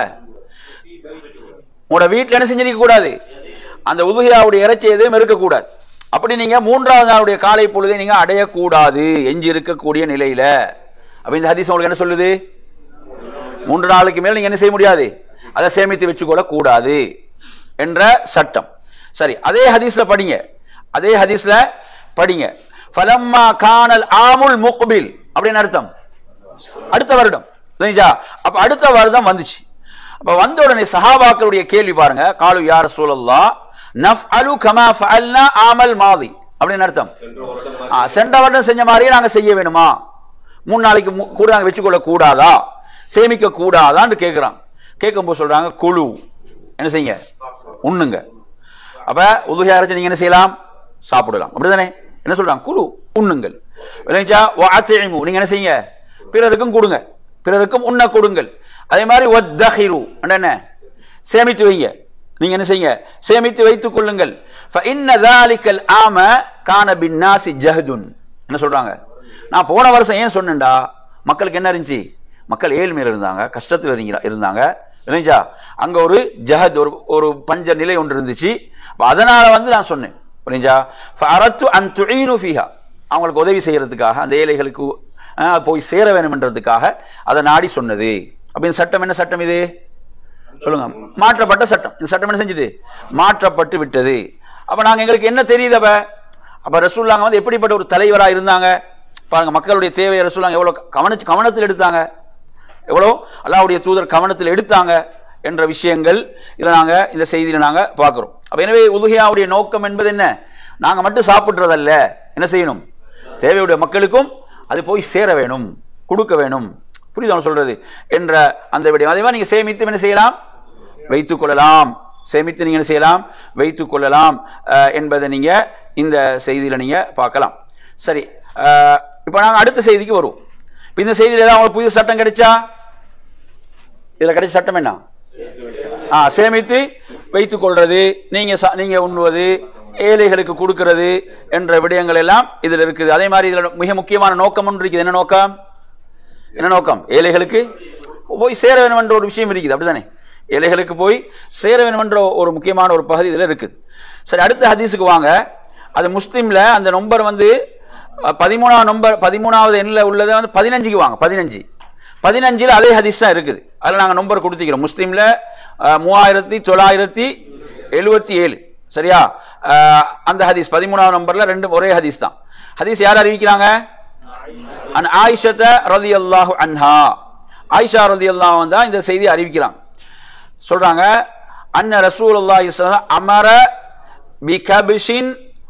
உங்களோட வீட்டில் என்ன செஞ்சிருக்க கூடாது அந்த உதுகையாவுடைய இறைச்சி எதுவும் இருக்கக்கூடாது அப்படி நீங்க மூன்றாவது நாளுடைய காலை பொழுதை நீங்க அடையக்கூடாது எஞ்சி இருக்கக்கூடிய நிலையில அப்ப இந்த ஹதீஸ் உங்களுக்கு என்ன சொல்லுது மூன்று நாளுக்கு மேல் நீங்க என்ன செய்ய முடியாது அதை சேமித்து வச்சுக்கொள்ள கூடாது என்ற சட்டம் சரி அதே ஹதீஸ்ல படிங்க அதே ஹதீஸ்ல படிங்க ஃபலம்மா கானல் ஆமுல் முக்பில் அப்படின்னு அர்த்தம் அடுத்த வருடம் புரியுதா அப்ப அடுத்த வருடம் வந்துச்சு அப்ப வந்த உடனே சஹாபாக்களுடைய கேள்வி பாருங்க காலு யார் சூழல்லா நஃப் அலு கமா ஃபஅல்னா ஆமல் மாதி அப்படின்னு அர்த்தம் சென்ற வருடம் ஆ, சென்ற வருடம் செஞ்ச மாதிரியே நாங்க செய்ய வேணுமா மூணு நாளைக்கு மு- கூட நாங்க வச்சுக்கொள்ள கூடாதா சேமிக்க கூடாதான்னு கேட்கிறான் கேட்கும்போது சொல்றாங்க குழு என்ன செய்யுங்க உண்ணுங்க அப்ப உதுகை அரைச்சு நீங்க என்ன செய்யலாம் சாப்பிடலாம் அப்படிதானே என்ன சொல்றாங்க குழு உண்ணுங்கள் விளைஞ்சா வாத்திமு நீங்க என்ன செய்யுங்க பிறருக்கும் கொடுங்க பிறருக்கும் உண்ண கொடுங்கள் அதே மாதிரி வத்தஹிரு என்ன சேமித்து வைங்க நீங்க என்ன செய்யுங்க சேமித்து வைத்துக் கொள்ளுங்கள் فإن ذلك العام كان بالناس جهد என்ன சொல்றாங்க நான் போன வருஷம் ஏன் சொன்னேன்டா மக்களுக்கு என்ன இருந்துச்சு மக்கள் ஏழ்மையில இருந்தாங்க கஷ்டத்தில் இருங்க- இருந்தாங்க இல்லைஞ்சா அங்க ஒரு ஜஹத் ஒரு ஒரு பஞ்ச நிலை ஒன்று இருந்துச்சு அப்ப அதனால வந்து நான் சொன்னேன் புரிஞ்சா அரத்து அன் துஈனு ஃபீஹா அவங்களுக்கு உதவி செய்யறதுக்காக அந்த ஏழைகளுக்கு அஹ், போய் சேர வேணும்ன்றதுக்காக அதை நாடி சொன்னது அப்ப இந்த சட்டம் என்ன சட்டம் இது சொல்லுங்க மாற்றப்பட்ட சட்டம் இந்த சட்டம் என்ன செஞ்சுட்டு மாற்றப்பட்டு விட்டது அப்ப நாங்க எங்களுக்கு என்ன தெரியுது அப்ப அப்ப ரசூல்லாங்க வந்து எப்படிப்பட்ட ஒரு தலைவரா இருந்தாங்க பாருங்க மக்களுடைய தேவையை ரசூல்லாங்க எவ்வளவு கவனிச்சு கவனத்தில் எடுத்தாங்க எவ்வளோ அல்லாஹ்வுடைய தூதர் கவனத்தில் எடுத்தாங்க என்ற விஷயங்கள் இதில் நாங்க இந்த செய்தியில நாங்க பார்க்கிறோம் அப்ப எனவே உதுகையாவுடைய நோக்கம் என்பது என்ன நாங்க மட்டும் சாப்பிடுறதல்ல என்ன செய்யணும் தேவையுடைய மக்களுக்கும் அது போய் சேர வேணும் கொடுக்க வேணும் புரியுதா நான் சொல்றது என்ற அந்த விடயம் அதே மாதிரி நீங்க சேமித்து என்ன செய்யலாம் வைத்துக் கொள்ளலாம் சேமித்து நீங்க என்ன செய்யலாம் வைத்துக் கொள்ளலாம் அஹ், என்பதை நீங்க இந்த செய்தியில நீங்க பார்க்கலாம் சரி அஹ், இப்போ நாங்க அடுத்த செய்திக்கு வருவோம் இப்ப இந்த செய்தியில ஏதாவது உங்களுக்கு புதிய சட்டம் கிடைச்சா இதுல கிடைச்ச சட்டம் என்ன ஆ சேமித்து வைத்துக் கொள்றது நீங்க சா- நீங்க உண்ணுவது ஏழைகளுக்கு கொடுக்கிறது என்ற விடயங்கள் எல்லாம் இதுல இருக்குது அதே மாதிரி இதுல மிக முக்கியமான நோக்கம் ஒன்று இருக்குது என்ன நோக்கம் என்ன நோக்கம் ஏழைகளுக்கு போய் சேர வேண்டும் என்ற ஒரு விஷயம் இருக்குது அப்படிதானே ஏழைகளுக்கு போய் சேர வேண்டும் என்ற ஒரு முக்கியமான ஒரு பகுதி இதுல இருக்குது சரி அடுத்த ஹதீஸுக்கு வாங்க அது முஸ்லீம்ல அந்த நம்பர் வந்து அஹ், பதிமூணாவது நம்பர் பதிமூணாவது எண்ணில் உள்ளதை வந்து பதினஞ்சுக்கு வாங்க பதினஞ்சு பதினஞ்சில் அதே ஹதீஸ் தான் இருக்குது அதில் நாங்கள் நம்பர் கொடுத்துக்கிறோம் முஸ்லீம்ல அஹ், மூவாயிரத்தி தொள்ளாயிரத்தி எழுபத்தி ஏழு சரியா அஹ், அந்த ஹதீஸ் பதிமூணாவது நம்பர்ல ரெண்டு ஒரே ஹதீஸ் தான் ஹதீஸ் யார் அறிவிக்கிறாங்க அன் ஆயிஷத்த ரலியல்லாஹு அன்ஹா ஆயிஷா ரலியல்லாஹு தான் இந்த செய்தி அறிவிக்கிறாங்க சொல்றாங்க அன்ன ரசூலுல்லாஹி ஸல்லல்லாஹு அமர பி கபிஷின்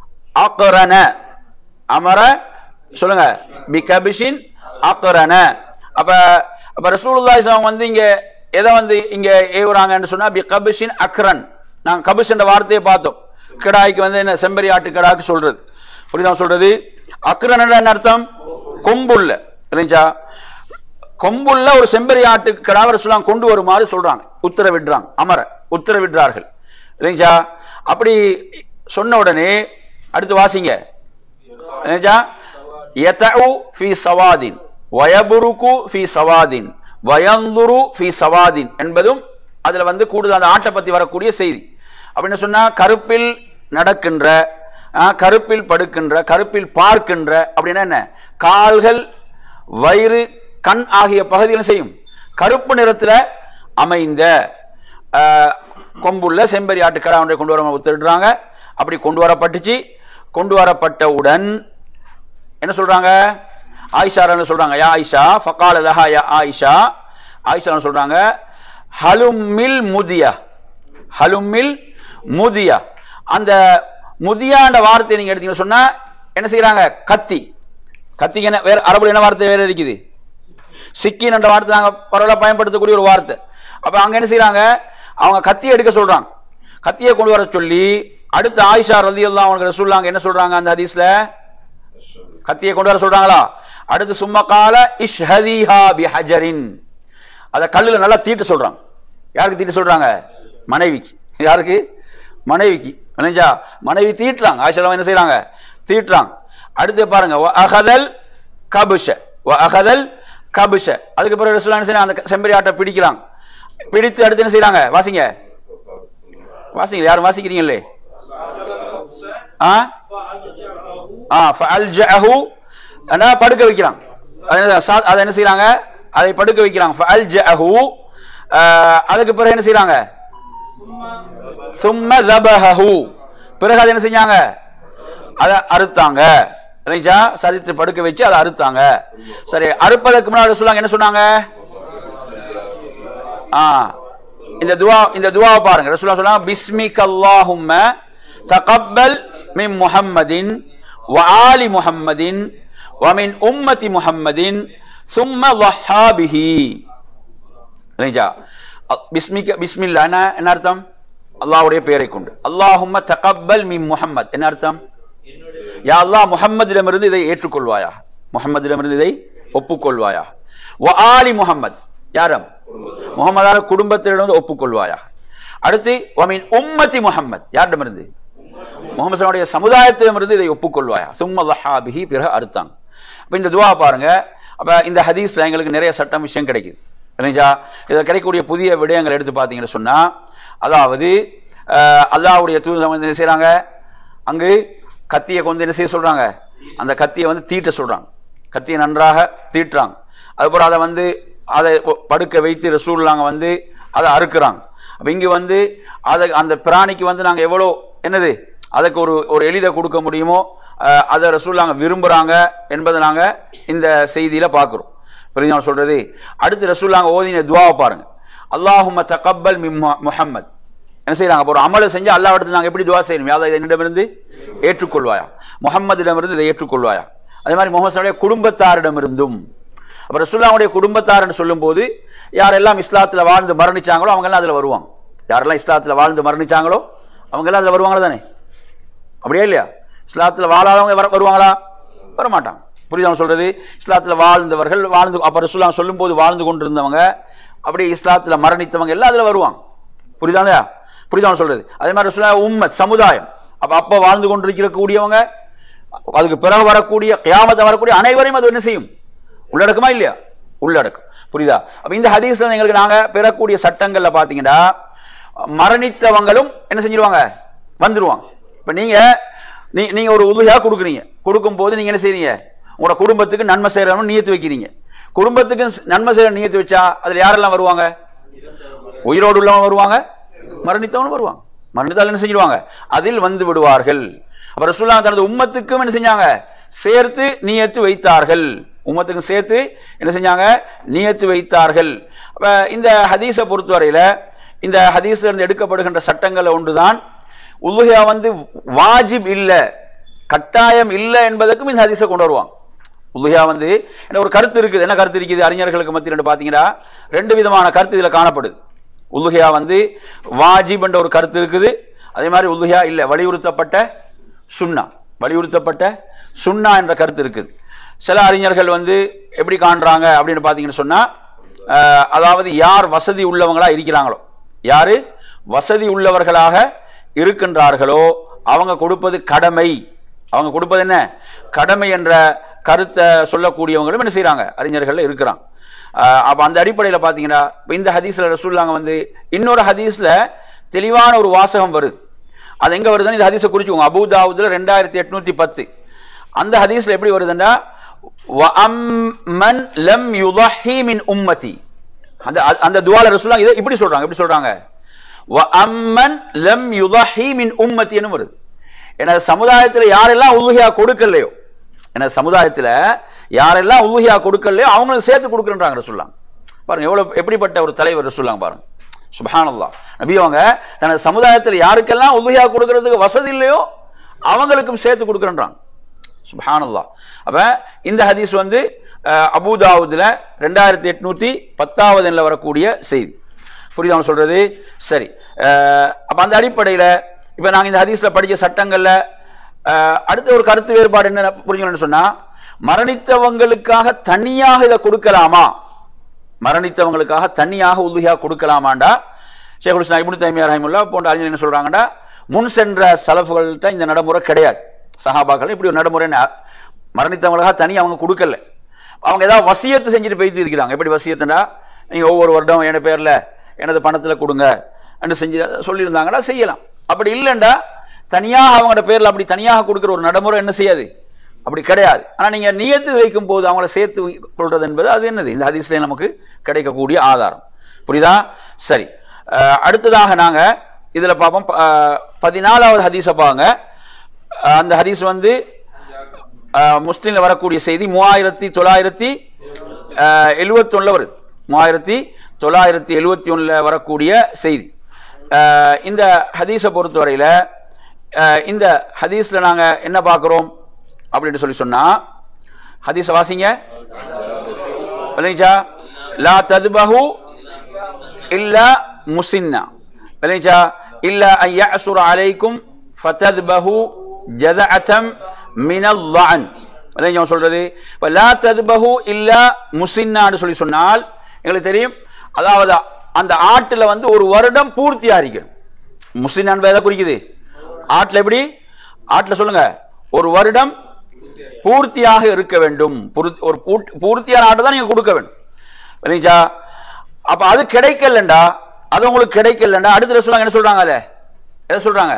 அக்ரன அமர சொல்லுங்க பி கபிஷின் அக்ரன அப்ப அப்ப ரசூலுல்லாஹி ஸல்லல்லாஹு வந்து இங்க எதை வந்து இங்க ஏவுறாங்கன்னு சொன்னா பி கபிஷின் அக்ரன் நாங்க கபிஷ் என்ற வார்த்தையை பார்த்தோம் கிடாய்க்கு வந்து என்ன செம்பரி ஆட்டு கிடாய்க்கு சொல்றது புரியுதா சொல்றது அக்ரன் என்ன அர்த்தம் கொம்புள்ள இல்லைங்களா கொம்புள்ள ஒரு செம்பரி ஆட்டு கிடாவர சொல்லாம் கொண்டு வருமாறு சொல்றாங்க உத்தரவிடுறாங்க அமர உத்தரவிடுறார்கள் இல்லைங்களா அப்படி சொன்ன உடனே அடுத்து வாசிங்க இல்லைங்களா யதஉ ஃபி சவாதின் வயபுருக்கு ஃபி சவாதின் வயந்துரு ஃபி சவாதின் என்பதும் அதுல வந்து கூடுதல் அந்த ஆட்டை பத்தி வரக்கூடிய செய்தி அப்படின்னு சொன்னா கருப்பில் நடக்கின்ற ஆ, கருப்பில் படுக்கின்ற கருப்பில் பார்க்கின்ற அப்படின்னா என்ன கால்கள் வயிறு கண் ஆகிய பகுதியில் செய்யும் கருப்பு நிறத்துல அமைந்த ஆ, கொம்புள்ள செம்பரி ஆட்டுக்கடா ஒன்றை கொண்டு வர உத்தரவிடுறாங்க அப்படி கொண்டு வரப்பட்டுச்சு கொண்டு வரப்பட்டவுடன் என்ன சொல்றாங்க ஆயிஷா என்ன சொல்றாங்க யா ஆயிஷா ஃபகால லஹா யா ஆயிஷா ஆயிஷா என்ன சொல்றாங்க ஹலுமில் முதியா ஹலுமில் முதியா அந்த முதியான்ற வார்த்தையை நீங்க எடுத்தீங்கன்னு சொன்னா என்ன செய்யறாங்க கத்தி கத்திக்கு என்ன வேற அரபுல என்ன வார்த்தை வேற இருக்குது சிக்கின் என்ற வார்த்தை நாங்க பரவலா பயன்படுத்தக்கூடிய ஒரு வார்த்தை அப்ப அங்க என்ன செய்யறாங்க அவங்க கத்தியை எடுக்க சொல்றாங்க கத்தியை கொண்டு வர சொல்லி அடுத்து ஆயிஷா ரலியல்லாஹு அவங்களுக்கு ரசூலுல்லாஹ் என்ன சொல்றாங்க அந்த ஹதீஸ்ல கத்தியை கொண்டு வர சொல்றாங்களா அடுத்து சும்மா கால இஷ்ஹதிஹா பிஹஜரின் அத கல்லுல நல்லா தீட்ட சொல்றாங்க யாருக்கு தீட்ட சொல்றாங்க மனைவிக்கு யாருக்கு மனைவிக்கு நினைஞ்சா மனைவி தீட்டுறாங்க ஆயிஷா என்ன செய்றாங்க தீட்டுறாங்க அடுத்து பாருங்க வ அகதல் கபுஷ வ அகதல் கபுஷ அதுக்கு பிறகு ரசூலுல்லாஹ் என்ன செய்றாங்க அந்த செம்பரி ஆட்டை பிடிக்கிறாங்க பிடித்து அடுத்து என்ன செய்றாங்க வாசிங்க வாசிங்க யாரும் வாசிக்கிறீங்களே ஆ ஆ ஃபஅல்ஜஅஹு அனா படுக்க வைக்கிறாங்க அது என்ன- சா- அதை என்ன செய்றாங்க அதை படுக்க வைக்கிறாங்க ஃபஅல்ஜஅஹு ஆஹ், அதுக்கு பிறகு என்ன செய்றாங்க சும்ம தபஹஹு பிறகு அதை என்ன செஞ்சாங்க அதை அறுத்தாங்க இல்லைங்களா சரித்து படுக்க வச்சு அதை அறுத்தாங்க சரி அறுப்பதற்கு முன்னாடி சொல்லுவாங்க என்ன சொன்னாங்க ஆ இந்த துவா இந்த துவாவை பாருங்க ரசூலுல்லாஹ் சொன்னாங்க பிஸ்மிக அல்லாஹும்ம தகப்பல் மின் முஹம்மதின் வ ஆலி முஹம்மதின் வ மின் உம்மதி முஹம்மதின் சும்ம வஹா பிஹி இல்லைங்களா அ- பிஸ்மிக பிஸ்மில்லா என்ன என்ன அர்த்தம் அல்லாஹ்வுடைய பெயரை கொண்டு அல்லாஹும்ம தகப்பல் மின் முஹம்மத் என்ன அர்த்தம் யா அல்லாஹ் முஹம்மதிடமிருந்து இதை ஏற்றுக்கொள்வாயா முஹம்மதிடமிருந்து இதை ஒப்புக்கொள்வாயா வ ஆலி முஹம்மத் யாரம் முகமதான குடும்பத்திலிருந்து ஒப்புக்கொள்வாயா அடுத்து வமின் உம்மத்தி முஹம்மத் யாரிடமிருந்து முகமது சமுதாயத்திடமிருந்து இதை ஒப்புக்கொள்வாயா சும்ம லஹாபிஹி பிறகு அறுத்தாங்க அப்ப இந்த துவா பாருங்க அப்ப இந்த ஹதீஸ்ல எங்களுக்கு நிறைய சட்டம் விஷயம் கிடைக்குது இல்லைங்களா இதில் கிடைக்கக்கூடிய புதிய விடயங்கள் எடுத்து பார்த்தீங்கன்னு சொன்னா அதாவது அஹ், அல்லாஹ்வுடைய தூது என்ன செய்றாங்க அங்கு கத்தியை கொண்டு என்ன செய்ய சொல்றாங்க அந்த கத்தியை வந்து தீட்ட சொல்றாங்க கத்தியை நன்றாக தீட்டுறாங்க அதுக்கப்புறம் அதை வந்து அதை ஒ- படுக்க வைத்து ரசூல்லாங்க வந்து அதை அறுக்குறாங்க அப்ப இங்க வந்து அதை அந்த பிராணிக்கு வந்து நாங்க எவ்வளோ என்னது அதுக்கு ஒரு ஒரு எளிதை கொடுக்க முடியுமோ அஹ், அதை ரசூல்லாங்க விரும்புறாங்க என்பதை நாங்க இந்த செய்தியில பார்க்கிறோம் புரியுதா நான் சொல்றது அடுத்து ரசூல்லாங்க ஓதின துவாவை பாருங்க அல்லாஹும்ம தகப்பல் மின் முஹ- முஹம்மத் என்ன செய்யறாங்க அப்ப ஒரு அமலை செஞ்சு அல்லாஹ் இடத்துல நாங்க எப்படி துவா செய்யணும் யாவது என்னிடமிருந்து ஏற்றுக்கொள்வாயா முகம்மதிடமிருந்து இதை ஏற்றுக்கொள்வாயா அதே மாதிரி முகமது குடும்பத்தாரிடமிருந்தும் அப்ப ரசூல்லாவுடைய குடும்பத்தார்னு சொல்லும்போது யாரெல்லாம் இஸ்லாத்துல வாழ்ந்து மரணிச்சாங்களோ அவங்க எல்லாம் அதுல வருவாங்க யாரெல்லாம் இஸ்லாத்துல வாழ்ந்து மரணிச்சாங்களோ அவங்க எல்லாம் அதுல வருவாங்களா தானே அப்படியே இல்லையா இஸ்லாத்துல வாழாதவங்க வர வருவாங்களா வரமாட்டாங்க புரியுதா நான் சொல்றது இஸ்லாத்துல வாழ்ந்தவர்கள் வாழ்ந்து அப்ப ரசூல்லா சொல்லும்போது வாழ்ந்து கொண்டிருந்தவங்க அப்படியே இஸ்லாத்துல மரணித்தவங்க எல்லாம் அதுல வருவாங்க புரியுதா இல்லையா புரியுதா நான் சொல்றது அதே மாதிரி ரசூலுல்லாஹ் உம்மத் சமுதாயம் அப்ப அப்ப வாழ்ந்து கொண்டிருக்கிற கூடியவங்க அதுக்கு பிறகு வரக்கூடிய கியாமத்தை வரக்கூடிய அனைவரையும் அது என்ன செய்யும் உள்ளடக்குமா இல்லையா உள்ளடக்கும் புரியுதா அப்ப இந்த ஹதீஸ்ல எங்களுக்கு நாங்க பெறக்கூடிய சட்டங்கள்ல பாத்தீங்கன்னா மரணித்தவங்களும் என்ன செஞ்சிருவாங்க வந்துருவாங்க இப்ப நீங்க நீ நீங்க ஒரு உதவியா கொடுக்குறீங்க கொடுக்கும் போது நீங்க என்ன செய்றீங்க உங்களோட குடும்பத்துக்கு நன்மை செய்யறணும் நியத்து வைக்கிறீங்க குடும்பத்துக்கு நன்மை செய்யற நியத்து வச்சா அதுல யாரெல்லாம் வருவாங்க உயிரோடு உள்ளவங்க வருவாங்க மரணித்தவங்க வருவாங்க மரணித்தால் என்ன செஞ்சிருவாங்க அதில் வந்து விடுவார்கள் அப்ப ரசூல்லா தனது உம்மத்துக்கும் என்ன செஞ்சாங்க சேர்த்து நியத்து வைத்தார்கள் உம்மத்துக்கும் சேர்த்து என்ன செஞ்சாங்க நியத்து வைத்தார்கள் அப்ப இந்த ஹதீஸை பொறுத்தவரையில இந்த ஹதீஸ்ல இருந்து எடுக்கப்படுகின்ற சட்டங்கள் ஒன்றுதான் உலுஹியா வந்து வாஜிப் இல்ல கட்டாயம் இல்ல என்பதற்கும் இந்த ஹதீஸை கொண்டு வருவாங்க உலுஹியா வந்து என்ன ஒரு கருத்து இருக்குது என்ன கருத்து இருக்குது அறிஞர்களுக்கு மத்தியில் பாத்தீங்கன்னா ரெண்டு விதமான கருத்து இதுல காணப்படுது உலுஹியா வந்து வாஜிப் என்ற ஒரு கருத்து இருக்குது அதே மாதிரி உலுஹியா இல்ல வலியுறுத்தப்பட்ட சுன்னா வலியுறுத்தப்பட்ட சுன்னா என்ற கருத்து இருக்குது சில அறிஞர்கள் வந்து எப்படி காண்றாங்க அப்படின்னு பார்த்தீங்கன்னு சொன்னா அஹ், அதாவது யார் வசதி உள்ளவங்களா இருக்கிறாங்களோ யாரு வசதி உள்ளவர்களாக இருக்கின்றார்களோ அவங்க கொடுப்பது கடமை அவங்க கொடுப்பது என்ன கடமை என்ற கருத்தை சொல்லக்கூடியவங்களும் என்ன செய்றாங்க அறிஞர்கள் இருக்கிறாங்க அஹ், அப்ப அந்த அடிப்படையில் பார்த்தீங்கன்னா இப்ப இந்த ஹதீஸ்ல ரசூல்லாங்க வந்து இன்னொரு ஹதீஸ்ல தெளிவான ஒரு வாசகம் வருது அது எங்க வருதுன்னு இந்த ஹதீஸை குறிச்சுக்கோங்க அபூதாவுதுல ரெண்டாயிரத்தி எட்நூத்தி பத்து அந்த ஹதீஸ்ல எப்படி வருதுன்னா வஅம்மன் லம் யுதஹி மின் உம்மதி அந்த அந்த துவால ரசூலுல்லாஹ் இதை இப்படி சொல்றாங்க இப்படி சொல்றாங்க வஅம்மன் லம் யுதஹி மின் உம்மதின்னு வருது எனது சமுதாயத்துல யாரெல்லாம் உலுஹியா கொடுக்கலையோ எனது சமுதாயத்துல யாரெல்லாம் உலுஹியா கொடுக்கலையோ அவங்களுக்கு சேர்த்து கொடுக்குறேன்றாங்க ரசூலுல்லாஹ் பாருங்க எவ்வளவு எப்படிப்பட்ட ஒரு தலைவர் ரசூலுல்லாஹ் பாருங்க சுபஹானல்லாஹ் நபி அவங்க தனது சமுதாயத்தில் யாருக்கெல்லாம் உதவியா கொடுக்கறதுக்கு வசதி இல்லையோ அவங்களுக்கும் சேர்த்து கொடுக்குறேன்றாங்க சுபஹானல்லாஹ் அப்ப இந்த ஹதீஸ் வந்து அஹ், அபூதாவுதுல ரெண்டாயிரத்தி எட்நூத்தி பத்தாவது எண்ணில் வரக்கூடிய செய்தி புரியுதா அவங்க சொல்றது சரி அஹ், அப்ப அந்த அடிப்படையில இப்ப நாங்க இந்த ஹதீஸ்ல படிச்ச சட்டங்கள்ல அஹ், அடுத்த ஒரு கருத்து வேறுபாடு என்ன புரிஞ்சுக்கணும்னு சொன்னா மரணித்தவங்களுக்காக தனியாக இதை கொடுக்கலாமா மரணித்தவங்களுக்காக தனியாக உதுகியா கொடுக்கலாமாண்டா ஷேகுல் இஸ்லாம் இப்னு தைமியா ரஹிமுல்லா போன்ற அறிஞர் என்ன சொல்றாங்கடா முன் சென்ற சலஃபுகள்கிட்ட இந்த நடைமுறை கிடையாது சஹாபாக்கள் இப்படி ஒரு நடைமுறை ந- மரணித்தவங்களுக்காக தனி அவங்க கொடுக்கல அவங்க ஏதாவது வசியத்து செஞ்சுட்டு போயிட்டு இருக்கிறாங்க எப்படி வசியத்துண்டா நீங்க ஒவ்வொரு வருடம் என் பேர்ல எனது பணத்துல கொடுங்க என்று செஞ்சு சொல்லியிருந்தாங்கன்னா செய்யலாம் அப்படி இல்லைண்டா தனியாக அவங்களோட பேர்ல அப்படி தனியாக கொடுக்குற ஒரு நடைமுறை என்ன செய்யாது அப்படி கிடையாது ஆனா நீங்க நியத்து வைக்கும் போது அவங்கள சேர்த்து கொள்றது என்பது அது என்னது இந்த ஹதீஸ்ல நமக்கு கிடைக்கக்கூடிய ஆதாரம் புரியுதா சரி அஹ், அடுத்ததாக நாங்க இதுல பார்ப்போம் ப- அஹ், பதினாலாவது ஹதீஸை பாருங்க அஹ், அந்த ஹதீஸ் வந்து அஹ், முஸ்லிம்ல வரக்கூடிய செய்தி மூவாயிரத்தி தொள்ளாயிரத்தி எழுபத்தி ஒண்ணுல வருது மூவாயிரத்தி தொள்ளாயிரத்தி எழுபத்தி ஒண்ணுல வரக்கூடிய செய்தி அஹ், இந்த ஹதீஸை பொறுத்தவரையில அஹ், இந்த ஹதீஸ்ல நாங்க என்ன பார்க்கிறோம் அப்படின்னு சொல்லி சொன்னா ஹதீஸை வாசிங்க விளைஞ்சா லா ததுபஹு இல்லா முசின்னா விளைஞ்சா இல்லா அன் யஅசுர அலைக்கும் ஃபததுபஹு ஜதஅதம் மினல் ضعن விளைஞ்சா அவன் சொல்றது இப்ப லா ததுபஹு இல்லா முசின்னான்னு சொல்லி சொன்னால் எங்களுக்கு தெரியும் அதாவது அந்த ஆட்டுல வந்து ஒரு வருடம் பூர்த்தியா இருக்கணும் முஸ்லிம் என்பது எதை குறிக்குது ஆட்டுல எப்படி ஆட்டுல சொல்லுங்க ஒரு வருடம் பூர்த்தியாக இருக்க வேண்டும் பூர்த்தி- ஒரு பூர்த்தி- பூர்த்தியான ஆட்டை தான் நீங்க கொடுக்க வேண்டும் இல்லைங்களா அப்ப அது கிடைக்கலண்டா அது உங்களுக்கு கிடைக்கலண்டா அடுத்த சொல்லுவாங்க என்ன சொல்றாங்க அதை எதை சொல்றாங்க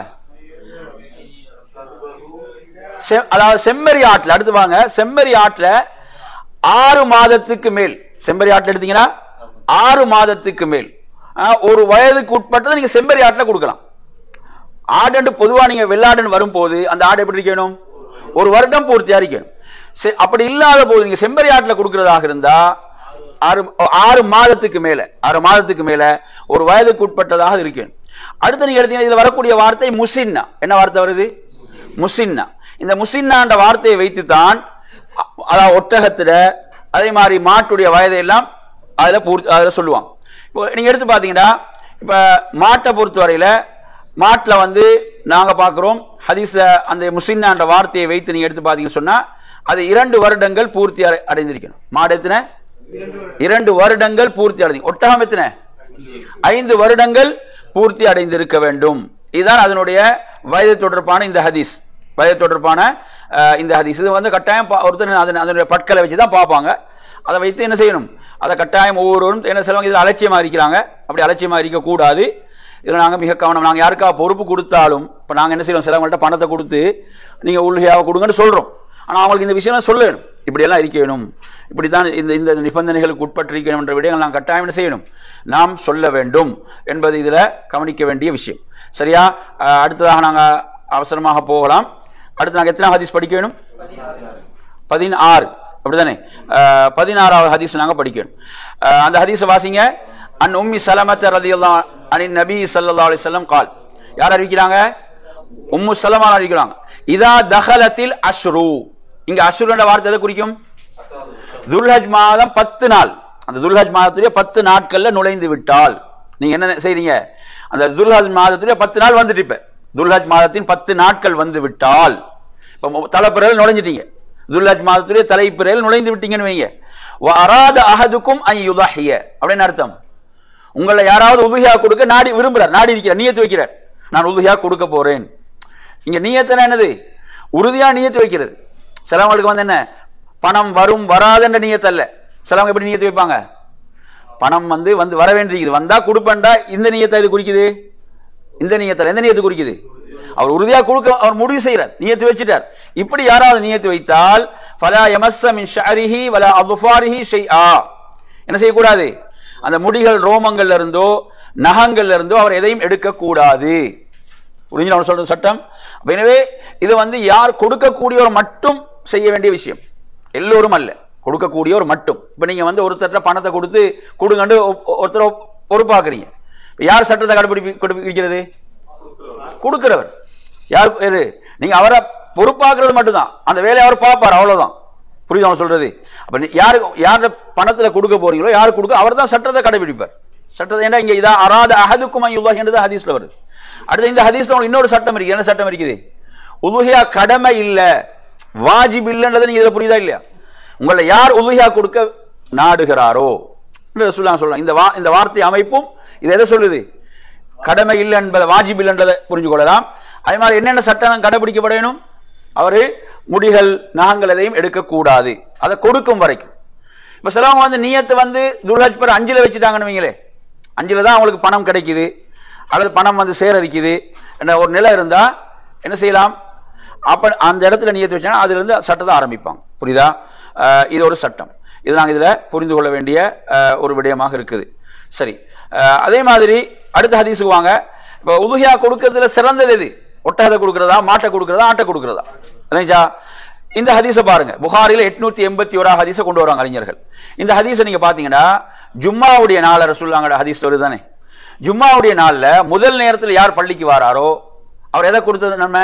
செ- அதாவது செம்மறி ஆட்டுல அடுத்து வாங்க செம்மறி ஆட்டுல ஆறு மாதத்துக்கு மேல் செம்மறி ஆட்டுல எடுத்தீங்கன்னா ஆறு மாதத்துக்கு மேல் ஆ, ஒரு வயதுக்கு உட்பட்டதை நீங்க செம்மறி ஆட்டுல கொடுக்கலாம் ஆடுன்னு பொதுவா நீங்க வெள்ளாடுன்னு வரும்போது அந்த ஆடு எப்படி இருக்கணும் ஒரு வருடம் பூர்த்தியா இருக்கணும் செ- அப்படி இல்லாத போது நீங்க செம்பரி ஆட்டுல கொடுக்கறதாக இருந்தா ஆறு ஆறு மாதத்துக்கு மேல ஆறு மாதத்துக்கு மேல ஒரு வயதுக்கு உட்பட்டதாக இருக்கணும் அடுத்து நீங்க எடுத்தீங்கன்னா இதுல வரக்கூடிய வார்த்தை முசின்னா என்ன வார்த்தை வருது முசின்னா இந்த முசின்னான்ற வார்த்தையை வைத்துத்தான் அ- அதாவது ஒட்டகத்துல அதே மாதிரி மாட்டுடைய வயதை எல்லாம் அதுல பூர்த்தி அதுல சொல்லுவாங்க இப்போ நீங்க எடுத்து பாத்தீங்கன்னா இப்ப மாட்டை பொறுத்தவரையில மாட்டுல வந்து நாங்க பார்க்கிறோம் ஹதீஸ்ல அந்த முசின்னான்ற வார்த்தையை வைத்து நீங்க எடுத்து பாத்தீங்கன்னு சொன்னா அது இரண்டு வருடங்கள் பூர்த்தி அடை- அடைந்திருக்கணும் மாடு எத்தனை இரண்டு வருடங்கள் பூர்த்தி அடைந்து ஒட்டகம் எத்தனை ஐந்து வருடங்கள் பூர்த்தி அடைந்திருக்க வேண்டும் இதுதான் அதனுடைய வயது தொடர்பான இந்த ஹதீஸ் வயது தொடர்பான அஹ், இந்த ஹதீஸ் இது வந்து கட்டாயம் பா- ஒருத்தர் அதன் அதனுடைய பட்களை வச்சு தான் பார்ப்பாங்க அதை வைத்து என்ன செய்யணும் அதை கட்டாயம் ஒவ்வொருவரும் என்ன செய்வாங்க இதில் அலட்சியமா இருக்கிறாங்க அப்படி அலட்சியமா இருக்கக்கூடாது இதில் நாங்கள் மிக கவனம் நாங்கள் யாருக்கா பொறுப்பு கொடுத்தாலும் இப்போ நாங்கள் என்ன செய்வோம் சிலவங்கள்ட்ட பணத்தை கொடுத்து நீங்கள் உள்கையாக கொடுங்கன்னு சொல்கிறோம் ஆனால் அவங்களுக்கு இந்த விஷயம் சொல்லணும் இப்படியெல்லாம் இருக்க வேணும் இப்படி தான் இந்த இந்த நிபந்தனைகளுக்கு உட்பட்டிருக்கணும் என்ற விடயங்கள் நாம் கட்டாயம் என்ன செய்யணும் நாம் சொல்ல வேண்டும் என்பது இதில் கவனிக்க வேண்டிய விஷயம் சரியா அஹ், அடுத்ததாக நாங்கள் அவசரமாக போகலாம் அடுத்து நாங்கள் எத்தனை ஹதீஸ் படிக்க வேணும் பதினாறு அப்படிதானே அஹ், பதினாறாவது ஹதீஸ் நாங்கள் படிக்கணும் அஹ், அந்த ஹதீஸை வாசிங்க அன் உம்மி சலமத்த ரலியல்லாஹு அனின் நபி ஸல்லல்லாஹு அலைஹி வஸல்லம் கால் யார் அறிவிக்கிறாங்க உம்மு சலமா அறிவிக்கிறாங்க இதா தஹலத்தில் அஷ்ரு இங்க அஷ்ருன்ற வார்த்தை எதை குறிக்கும் துல்ஹஜ் மாதம் பத்து நாள் அந்த துல்ஹஜ் மாதத்துடைய பத்து நாட்கள்ல நுழைந்து விட்டால் நீங்க என்ன செய்றீங்க அந்த துல்ஹஜ் மாதத்துடைய பத்து நாள் வந்துட்டு இப்ப துல்ஹஜ் மாதத்தின் பத்து நாட்கள் வந்து விட்டால் இப்ப தலைப்பிறையில் நுழைஞ்சிட்டீங்க துல்ஹஜ் மாதத்துடைய தலைப்பிறையில் நுழைந்து விட்டீங்கன்னு வைங்க அராத அஹதுக்கும் ஐ யுதஹிய அப்படின்னு அர்த்தம் உங்களை யாராவது உதுகியா கொடுக்க நாடி விரும்புறார் நாடி இருக்கிறார் நியத்து வைக்கிறார் நான் உதுகியா கொடுக்க போறேன் இங்க நியத்துனா என்னது உறுதியா நியத்து வைக்கிறது சிலவங்களுக்கு வந்து என்ன பணம் வரும் வராதுன்ற நியத்து அல்ல சிலவங்க எப்படி நியத்து வைப்பாங்க பணம் வந்து வந்து வர வேண்டியிருக்குது வந்தா கொடுப்பேன்டா இந்த நியத்தை இது குறிக்குது இந்த நியத்தில் எந்த நியத்து குறிக்குது அவர் உறுதியா கொடுக்க அவர் முடிவு செய்யறார் நியத்து வச்சிட்டார் இப்படி யாராவது நியத்து வைத்தால் ஃபலா யமஸ்ஸ மின் ஷஅரிஹி வலா அஃபாரிஹி ஷைஆ என்ன செய்யக்கூடாது அந்த முடிகள் ரோமங்கள்ல இருந்தோ நகங்கள்ல இருந்தோ அவர் எதையும் எடுக்கக்கூடாது புரிஞ்சு அவர் சொல்ற சட்டம் அப்ப எனவே இது வந்து யார் கொடுக்கக்கூடியவர் மட்டும் செய்ய வேண்டிய விஷயம் எல்லோரும் அல்ல கொடுக்கக்கூடியவர் மட்டும் இப்ப நீங்க வந்து ஒருத்தர்ட்ட பணத்தை கொடுத்து கொடுங்கண்டு ஒ- ஒருத்தரை பொறுப்பாக்குறீங்க இப்ப யார் சட்டத்தை கடைபிடி கடைபிடிக்கிறது கொடுக்கிறவர் யார் எது நீங்க அவரை பொறுப்பாக்குறது மட்டும்தான் அந்த வேலையை அவர் பார்ப்பார் அவ்வளவுதான் புரியுது அவன் சொல்றது அப்ப நீ யாருக்கு யார் பணத்துல கொடுக்க போறீங்களோ யார் கொடுக்க அவர் தான் சட்டத்தை கடைபிடிப்பார் சட்டத்தை ஏன்னா இங்க இதான் அராத அஹதுக்கும் ஐயுல்லாஹ் என்று ஹதீஸ்ல வருது அடுத்து இந்த ஹதீஸ்ல உங்களுக்கு இன்னொரு சட்டம் இருக்கு என்ன சட்டம் இருக்குது உதுஹியா கடமை இல்ல வாஜிப் இல்லைன்றது நீங்க இதுல புரியுதா இல்லையா உங்களை யார் உதுஹியா கொடுக்க நாடுகிறாரோ என்று ரசூலுல்லாஹ் சொல்றாங்க இந்த வா இந்த வார்த்தை அமைப்பும் இது எதை சொல்லுது கடமை இல்லை என்பதை வாஜிப் இல்லைன்றதை புரிஞ்சு கொள்ளலாம் அதே மாதிரி என்னென்ன சட்டம் கடைபிடிக்கப்பட வேணும் அவரு முடிகள் நகங்கள் எதையும் எடுக்கக்கூடாது அதை கொடுக்கும் வரைக்கும் இப்ப சிலவங்க வந்து நியத்தை வந்து துல்ஹஜ் பேர் அஞ்சுல வச்சுட்டாங்கன்னு வைங்களே அஞ்சுல தான் அவங்களுக்கு பணம் கிடைக்குது அல்லது பணம் வந்து சேகரிக்குது என்ற ஒரு நிலை இருந்தா என்ன செய்யலாம் அப்ப அந்த இடத்துல நியத்து வச்சாங்கன்னா அதுல இருந்து சட்டத்தை ஆரம்பிப்பாங்க புரியுதா அஹ் இது ஒரு சட்டம் இது நாங்கள் இதுல புரிந்து கொள்ள வேண்டிய அஹ், ஒரு விடயமாக இருக்குது சரி அஹ், அதே மாதிரி அடுத்த ஹதீஸுக்கு வாங்க இப்போ உதுகியா கொடுக்கறதுல சிறந்தது எது ஒட்டகத்தை கொடுக்கறதா மாட்டை கொடுக்கறதா ஆட்டை கொடுக்கறதா இல்லைங்களா இந்த ஹதீஸை பாருங்க புகாரில எட்நூத்தி எண்பத்தி ஓரா ஹதீஸை கொண்டு வராங்க அறிஞர்கள் இந்த ஹதீஸை நீங்க பாத்தீங்கன்னா ஜும்மாவுடைய நாள ரசூல்லாங்கட ஹதீஸ் வருதானே ஜும்மாவுடைய நாள்ல முதல் நேரத்தில் யார் பள்ளிக்கு வாராரோ அவர் எதை கொடுத்தது நம்ம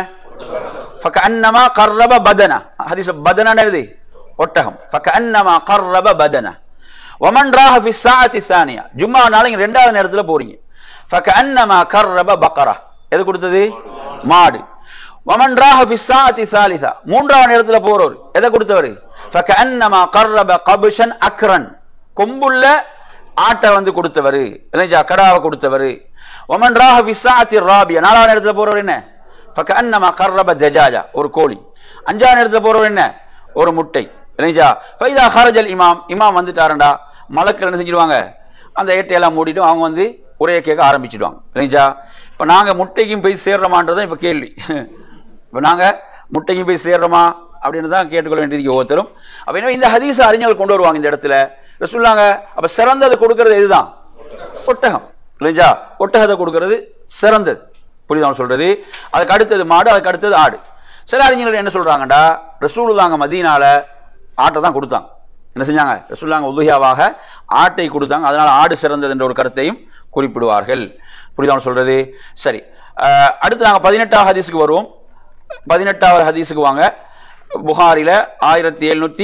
ஃபகஅன்னமா கர்ரப பதன ஹதீஸ் பதனன்னு எழுதி ஒட்டகம் ஃபகஅன்னமா கர்ரப பதன வமன் ராஹ ஃபி ஸாஅத்தி ஸானியா ஜும்மா நாளைக்கு ரெண்டாவது நேரத்துல போறீங்க ஃபகஅன்னமா கர்ரப பக்கரா எது கொடுத்தது மாடு வமன் ராஹ ஃபி ஸாஅத்தி ஸாலிஸா மூன்றாவது நேரத்துல போறவர் எதை கொடுத்தவர் ஃபகஅன்னமா கர்ரப கப்ஷன் அக்ரன் கொம்புள்ள ஆட்டை வந்து கொடுத்தவர் இல்லைஞ்சா கடாவை கொடுத்தவர் ஒமன் ராஹ ஃபி ஸாஅத்தி ராபியா நாலாவது நேரத்துல போறவர் என்ன ஃபகஅன்னமா கர்ரப தஜாஜா ஒரு கோழி அஞ்சாவது நேரத்துல போறவர் என்ன ஒரு முட்டை இல்லைங்களா ஃபைதா ஹரஜல் இமாம் இமாம் வந்துட்டாரண்டா மலக்கள் என்ன செஞ்சிருவாங்க அந்த ஏட்டையெல்லாம் மூடிட்டு அவங்க வந்து உரையை கேட்க ஆரம்பிச்சிடுவாங்க இல்லைங்களா இப்போ நாங்கள் முட்டைக்கும் போய் சேர்றோமான்றதான் இப்போ கேள்வி இப்போ நாங்கள் முட்டைக்கும் போய் சேர்றோமா அப்படின்னு தான் கேட்டுக்கொள்ள வேண்டியது ஒவ்வொருத்தரும் அப்போ எனவே இந்த ஹதீஸ் அறிஞர்கள் கொண்டு வருவாங்க இந்த இடத்துல சொல்லாங்க அப்போ சிறந்தது கொடுக்கறது இதுதான் ஒட்டகம் இல்லைங்களா ஒட்டகத்தை கொடுக்கறது சிறந்தது புரியுதா அவன் சொல்றது அதுக்கு அடுத்தது மாடு அதுக்கு அடுத்தது ஆடு சில அறிஞர்கள் என்ன சொல்றாங்கடா ரசூலுல்லாங்க மதீனால ஆட்டை தான் கொடுத்தாங்க என்ன செஞ்சாங்க ரசூலுல்லாங்க உதுகியாவாக ஆட்டை கொடுத்தாங்க அதனால ஆடு சிறந்தது என்ற ஒரு கருத்தையும் குறிப்பிடுவார்கள் புரியுதா அவன் சொல்றது சரி அஹ், அடுத்து நாங்கள் பதினெட்டாவது ஹதீஸுக்கு வருவோம் பதினெட்டாவது ஹதீஸுக்கு வாங்க புகாரில ஆயிரத்தி எழுநூத்தி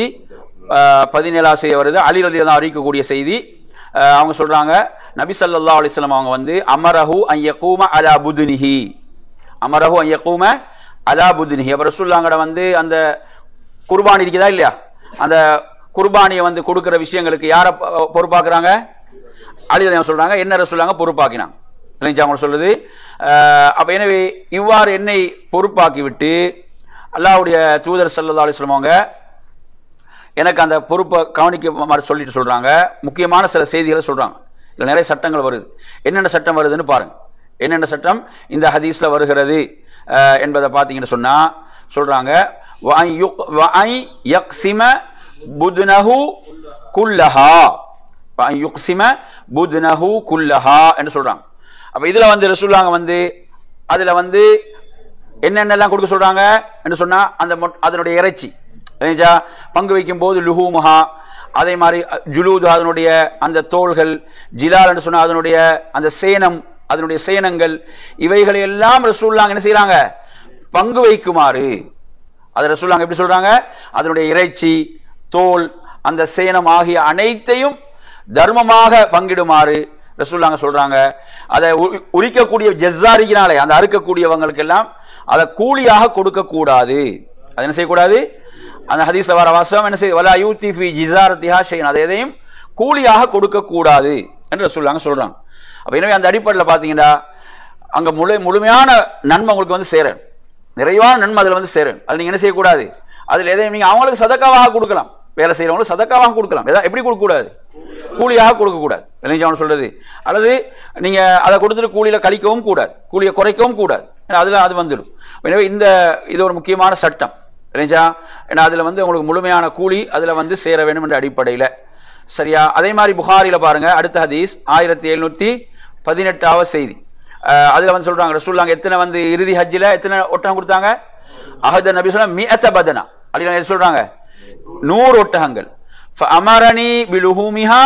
பதினேழாம் செய்தி வருது அலி ரதி தான் அறிவிக்கக்கூடிய செய்தி அஹ், அவங்க சொல்றாங்க நபி ஸல்லல்லாஹு அலைஹி வஸல்லம் அவங்க வந்து அமரஹு அன் யகூம அலா புதுனிஹி அமரஹு அன் யகூம அலா புதுனிஹி அப்ப ரசூலுல்லாங்கட வந்து அந்த குர்பானி இருக்குதா இல்லையா அந்த குர்பானியை வந்து கொடுக்கிற விஷயங்களுக்கு யாரை பொ- பொறுப்பாக்குறாங்க அலி ரதி சொல்றாங்க என்ன ரசூலுல்லாங்க பொறுப்பாக்கினாங்க இல்லைங்களா அவங்க சொல்லுது அஹ், அப்ப எனவே இவ்வாறு என்னை பொறுப்பாக்கி விட்டு அல்லாஹ்வுடைய தூதர் ஸல்லல்லாஹு அலைஹி வஸல்லம் அவங்க எனக்கு அந்த பொறுப்பை கவனிக்க மாதிரி சொல்லிட்டு சொல்றாங்க முக்கியமான சில செய்திகளை சொல்றாங்க இதுல நிறைய சட்டங்கள் வருது என்னென்ன சட்டம் வருதுன்னு பாருங்க என்னென்ன சட்டம் இந்த ஹதீஸ்ல வருகிறது அஹ், என்பதை பார்த்தீங்கன்னு சொன்னா சொல்றாங்க வஅன் யுக்- வஅன் யக்ஸிம புத்னஹு குல்லஹா வஅன் யுக்ஸிம புத்னஹு குல்லஹா என்று சொல்றாங்க அப்ப இதுல வந்து ரசூலுல்லாங்க வந்து அதுல வந்து என்னென்னலாம் கொடுக்க சொல்றாங்க என்று சொன்னா அந்த மொட்- அதனுடைய இறைச்சி சரிங்களா? பங்கு வைக்கும் போது லுஹூமுஹா அதே மாதிரி அ, ஜுலூது அதனுடைய அந்த தோள்கள் ஜிலால் என்று சொன்ன அதனுடைய அந்த சேனம் அதனுடைய சேனங்கள் இவைகளை எல்லாம் ரசூல்லாங்க என்ன செய்றாங்க பங்கு வைக்குமாறு அது ரசூல்லாங்க எப்படி சொல்றாங்க அதனுடைய இறைச்சி தோல் அந்த சேனம் ஆகிய அனைத்தையும் தர்மமாக பங்கிடுமாறு ரசூல்லாங்க சொல்றாங்க அதை உ- உரிக்கக்கூடிய ஜெஸ்ஸாரிக்கினாலே அந்த அறுக்கக்கூடியவங்களுக்கு எல்லாம் அதை கூலியாக கொடுக்க கூடாது அது என்ன செய்யக்கூடாது அந்த ஹதீஸ்ல வர வாசகம் என்ன செய்ய வலா யூத்தி ஃபி ஜிசாரத்திஹா ஷைன் அதை எதையும் கூலியாக கொடுக்க கூடாது என்று ரசூல்லாங்க சொல்றாங்க அப்ப எனவே அந்த அடிப்படையில் பார்த்தீங்கன்னா அங்க முழு முழுமையான நன்மை உங்களுக்கு வந்து சேரும் நிறைவான நன்மை அதில் வந்து சேரும் அது நீங்க என்ன செய்யக்கூடாது அதில் எதையும் நீங்க அவங்களுக்கு சதக்காவாக கொடுக்கலாம் வேலை செய்யறவங்களுக்கு சதக்காவாக கொடுக்கலாம் எதா எப்படி கொடுக்கக்கூடாது கூலியாக கொடுக்கக்கூடாது இல்லைங்க அவன் சொல்றது அல்லது நீங்க அதை கொடுத்துட்டு கூலியில கழிக்கவும் கூடாது கூலியை குறைக்கவும் கூடாது ஏன்னா அதுல அது வந்துடும் எனவே இந்த இது ஒரு முக்கியமான சட்டம் இல்லைங்களா ஏன்னா அதுல வந்து உங்களுக்கு முழுமையான கூலி அதுல வந்து சேர வேண்டும் என்ற அடிப்படையில் சரியா அதே மாதிரி புகாரில பாருங்க அடுத்த ஹதீஸ் ஆயிரத்தி எழுநூத்தி பதினெட்டாவது செய்தி அஹ் அதுல வந்து சொல்றாங்க ரசூல்லாங்க எத்தனை வந்து இறுதி ஹஜ்ஜில் எத்தனை ஒட்டகம் கொடுத்தாங்க அஹத நபி சொன்னா மிஅத்த பதனா அப்படின்னு எது சொல்றாங்க நூறு ஒட்டகங்கள் அமரணி பிலுஹூமிஹா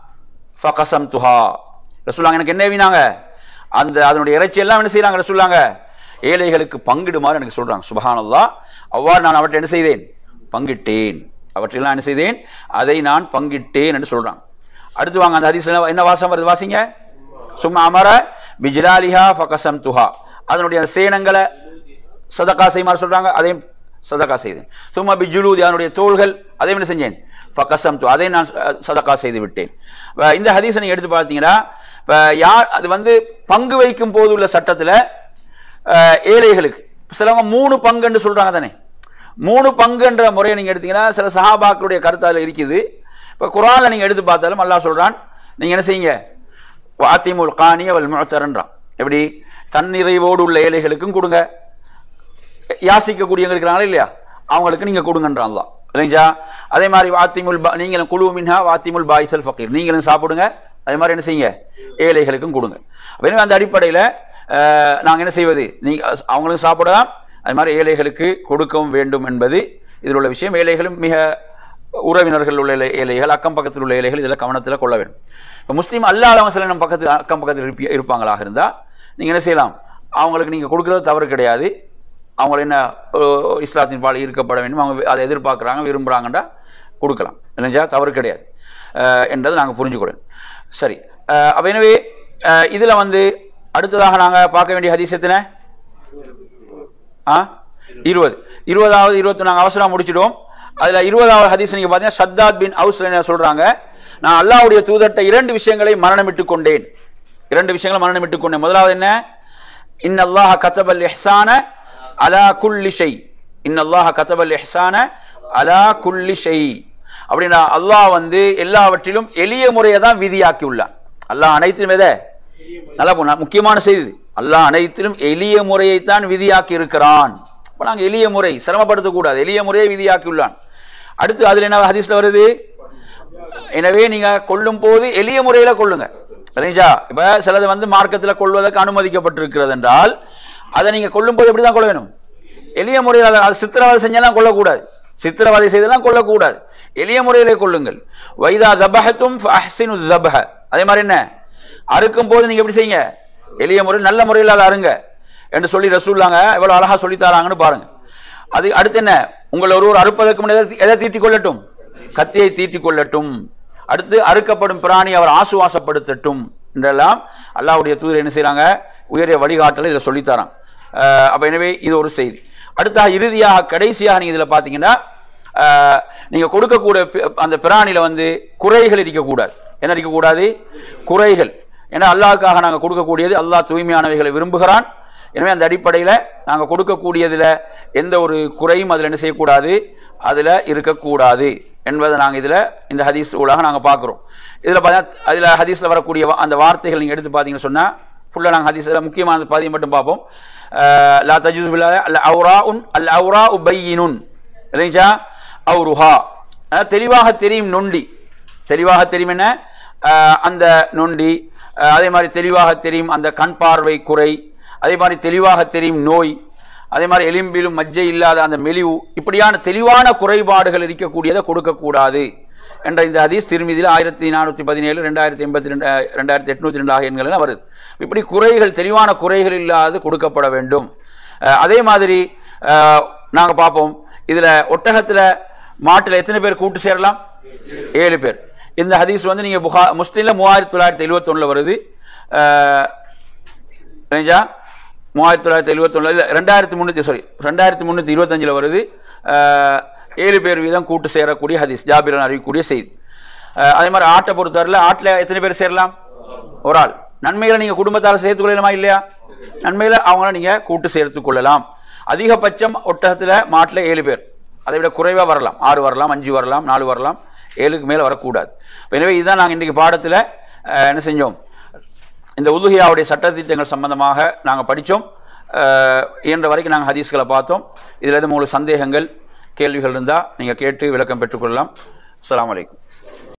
ஃபகசம்துஹா ரசூல்லாங்க எனக்கு என்ன வீணாங்க அந்த அதனுடைய இறைச்சி எல்லாம் என்ன செய்றாங்க ரசூல்லாங்க ஏழைகளுக்கு பங்கிடுமாறு எனக்கு சொல்றாங்க சுபஹானல்லாஹ் அவ்வாறு நான் அவற்றை என்ன செய்தேன் பங்கிட்டேன் அவற்றையெல்லாம் என்ன செய்தேன் அதை நான் பங்கிட்டேன் என்று சொல்றாங்க அடுத்து வாங்க அந்த ஹதீஸ்ல என்ன வாசம் வருது வாசிங்க சும்மா அமர பிஜ்லாலிஹா ஃபகசம் துஹா அதனுடைய அந்த சேனங்களை சதக்கா செய்யுமாறு சொல்றாங்க அதையும் சதக்கா செய்தேன் சும்மா பிஜுலூதி அதனுடைய தோள்கள் அதையும் என்ன செஞ்சேன் ஃபகசம் து அதையும் நான் அஹ், சதக்கா செய்து விட்டேன் இப்ப இந்த ஹதீஸை நீங்க எடுத்து பார்த்தீங்கன்னா இப்ப யார் அது வந்து பங்கு வைக்கும் போது உள்ள சட்டத்துல அஹ், ஏழைகளுக்கு சிலவங்க மூணு பங்குன்னு சொல்றாங்க தானே மூணு பங்குன்ற முறையை நீங்க எடுத்தீங்கன்னா சில சஹாபாக்களுடைய கருத்து அதுல இருக்குது இப்ப குரான்ல நீங்க எடுத்து பார்த்தாலும் அல்லாஹ் சொல்றான் நீங்க என்ன செய்யுங்க வாத்திமுல் காணிய வல் முழத்தரன்றான் எப்படி தன்னிறைவோடு உள்ள ஏழைகளுக்கும் கொடுங்க யாசிக்கக்கூடியவங்க இருக்கிறாங்களா இல்லையா அவங்களுக்கு நீங்க கொடுங்கன்றான் அல்லாஹ் இல்லைங்களா அதே மாதிரி வாத்திமுல் பா- நீங்களும் குழு மின்ஹா வாத்திமுல் பாய்சல் ஃபக்கீர் நீங்களும் சாப்பிடுங்க அதே மாதிரி என்ன செய்யுங்க ஏழைகளுக்கும் கொடுங்க அப்ப எனவே அந்த அடிப்படையில் நாங்கள் என்ன செய்வது நீங்க அவங்களும் சாப்பிடலாம் அது மாதிரி ஏழைகளுக்கு கொடுக்கவும் வேண்டும் என்பது இதில் உள்ள விஷயம் ஏழைகளும் மிக உறவினர்கள் உள்ள ஏழை- ஏழைகள் அக்கம் பக்கத்தில் உள்ள ஏழைகள் இதில் கவனத்தில் கொள்ள வேண்டும் இப்போ முஸ்லீம் அல்லாதவங்க சில நம்ம பக்கத்தில் அக்கம் பக்கத்தில் இருப்பி இருப்பாங்களாக இருந்தால் நீங்கள் என்ன செய்யலாம் அவங்களுக்கு நீங்கள் கொடுக்குறது தவறு கிடையாது அவங்க என்ன அஹ், இஸ்லாத்தின் பால் ஈர்க்கப்பட வேண்டும் அவங்க அதை எதிர்பார்க்குறாங்க விரும்புகிறாங்கன்றா கொடுக்கலாம் இல்லைஞ்சா தவறு கிடையாது அஹ், என்றதை நாங்கள் புரிஞ்சுக்கொள்ளணும் சரி அஹ், அப்ப எனவே இதில் வந்து அடுத்ததாக நாங்கள் பார்க்க வேண்டிய ஹதீஸ் எத்தனை ஆ இருபது இருபதாவது இருபத்தி நாங்கள் அவசரம் முடிச்சிடுவோம் அதில் இருபதாவது ஹதீஸ் நீங்கள் பார்த்தீங்கன்னா சத்தாத் பின் அவுஸ் என்ன சொல்கிறாங்க நான் அல்லாஹ்வுடைய தூதர்ட்ட இரண்டு விஷயங்களை மரணமிட்டு கொண்டேன் இரண்டு விஷயங்களை மரணமிட்டு கொண்டேன் முதலாவது என்ன இன் அல்லாஹ் கத்தபல் இஹ்சான அலா குல்லி ஷை இன் அல்லாஹ் கத்தபல் இஹ்சான அலா குல்லி ஷை அப்படின்னா அல்லாஹ் வந்து எல்லாவற்றிலும் எளிய முறையை தான் விதியாக்கி உள்ளான் அல்லாஹ் அனைத்திலும் எதை நல்லா போனா முக்கியமான செய்தி இது. அல்லாஹ் அனைத்திலும் எளிய முறையைத்தான் விதியாக்கி இருக்கிறான் அப்ப நாங்க எளிய முறை சிரமப்படுத்தக்கூடாது எளிய முறையை விதியாக்கி உள்ளான் அடுத்து அதுல என்ன ஹதீஸ்ல வருது எனவே நீங்க கொல்லும் போது எளிய முறையில கொள்ளுங்க சரிங்களா இப்ப சிலது வந்து மார்க்கத்துல கொள்வதற்கு அனுமதிக்கப்பட்டிருக்கிறது என்றால் அதை நீங்க கொல்லும் போது எப்படிதான் கொள்ள வேணும் எளிய முறையில் அதை அது சித்திரவதை செஞ்செல்லாம் கொள்ளக்கூடாது சித்திரவதை செய்தெல்லாம் கொள்ளக்கூடாது எளிய முறையிலே கொள்ளுங்கள் வைதா தபஹத்தும் ஃபஹ்சினு தபஹ அதே மாதிரி என்ன அறுக்கும் போது நீங்க எப்படி செய்யுங்க எளிய முறை நல்ல முறையில் அதை அருங்க என்று சொல்லி ரசூல்லாங்க எவ்வளவு அழகா சொல்லி தராங்கன்னு பாருங்க அது அடுத்து என்ன உங்களை ஒருவர் அறுப்பதற்கு முன் எதை- எதை தீட்டிக் கொள்ளட்டும் கத்தியை தீட்டிக் கொள்ளட்டும் அடுத்து அறுக்கப்படும் பிராணி அவர் ஆசுவாசப்படுத்தட்டும் என்றெல்லாம் அல்லாஹ்வுடைய தூதர் என்ன செய்றாங்க உயரிய வழிகாட்டலை இதில் சொல்லித்தரான் அஹ் அப்ப எனவே இது ஒரு செய்தி அடுத்தா இறுதியாக கடைசியாக நீங்க இதுல பாத்தீங்கன்னா அஹ், நீங்க கொடுக்கக்கூடிய பி- அந்த பிராணியில வந்து குறைகள் இருக்கக்கூடாது என்ன இருக்கக்கூடாது குறைகள் ஏன்னா அல்லாஹ்வுக்காக நாங்க கொடுக்கக்கூடியது அல்லாஹ் தூய்மையானவைகளை விரும்புகிறான் எனவே அந்த அடிப்படையில் நாங்கள் கொடுக்கக்கூடியதில் எந்த ஒரு குறையும் அதில் என்ன செய்யக்கூடாது அதில் இருக்கக்கூடாது என்பதை நாங்கள் இதில் இந்த ஹதீஸ் ஊடாக நாங்கள் பார்க்குறோம் இதில் பார்த்தா அதில் ஹதீஸில் வரக்கூடிய வா- அந்த வார்த்தைகள் நீங்கள் எடுத்து பார்த்தீங்கன்னு சொன்னால் ஃபுல்லாக நாங்கள் ஹதீஸில் முக்கியமான பதியம் மட்டும் பார்ப்போம் அஹ், லா தஜூஸ் பில்லா அல் அவுரா உன் அல் அவுரா உபையினுன் இல்லைங்களா அவுருஹா அஹ், தெளிவாக தெரியும் நொண்டி தெளிவாக தெரியும் என்ன அஹ், அந்த நொண்டி அஹ், அதே மாதிரி தெளிவாக தெரியும் அந்த கண் பார்வை குறை அதே மாதிரி தெளிவாக தெரியும் நோய் அதே மாதிரி எலும்பிலும் மஜ்ஜை இல்லாத அந்த மெலிவு இப்படியான தெளிவான குறைபாடுகள் இருக்கக்கூடியதை கொடுக்கக்கூடாது என்ற இந்த ஹதீஸ் திருமதியில் ஆயிரத்தி நானூற்றி பதினேழு ரெண்டாயிரத்தி எண்பத்தி ரெண்டு ரெண்டாயிரத்தி எட்நூற்றி ரெண்டு ஆகிய எண்கள் வருது இப்படி குறைகள் தெளிவான குறைகள் இல்லாது கொடுக்கப்பட வேண்டும் அஹ், அதே மாதிரி நாங்கள் பார்ப்போம் இதில் ஒட்டகத்தில் மாட்டில் எத்தனை பேர் கூட்டு சேரலாம் ஏழு பேர் இந்த ஹதீஸ் வந்து நீங்கள் புகா முஸ்லீமில் மூவாயிரத்தி தொள்ளாயிரத்தி எழுபத்தொன்னில் வருது அஹ், ரேஞ்சா மூவாயிரத்தி தொள்ளாயிரத்தி எழுபத்தொன்னு இல்லை ரெண்டாயிரத்தி முந்நூற்றி சாரி ரெண்டாயிரத்தி முந்நூற்றி இருபத்தஞ்சில் வருது அஹ், ஏழு பேர் வீதம் கூட்டு சேரக்கூடிய ஹதீஸ் ஜாபிரன் அறிவிக்கக்கூடிய செய்தி அஹ், அதே மாதிரி ஆட்டை பொறுத்தவரையில் ஆட்டில் எத்தனை பேர் சேரலாம் ஒரு ஆள் நன்மைகளை நீங்கள் குடும்பத்தால் சேர்த்துக் கொள்ளலாமா இல்லையா நன்மைகளை அவங்கள நீங்கள் கூட்டு சேர்த்துக் கொள்ளலாம் அதிகபட்சம் ஒட்டகத்தில் மாட்டில் ஏழு பேர் அதை விட குறைவாக வரலாம் ஆறு வரலாம் அஞ்சு வரலாம் நாலு வரலாம் ஏழுக்கு மேலே வரக்கூடாது எனவே இதுதான் நாங்கள் இன்றைக்கி பாடத்தில் என்ன செஞ்சோம் இந்த உதுகியாவுடைய சட்டத்திட்டங்கள் சம்பந்தமாக நாங்கள் படித்தோம் இயன்ற வரைக்கும் நாங்கள் ஹதீஸ்களை பார்த்தோம் இதில் எதுவும் உங்களுக்கு சந்தேகங்கள் கேள்விகள் இருந்தால் நீங்கள் கேட்டு விளக்கம் பெற்றுக்கொள்ளலாம் அஸ்ஸலாமு அலைக்கும்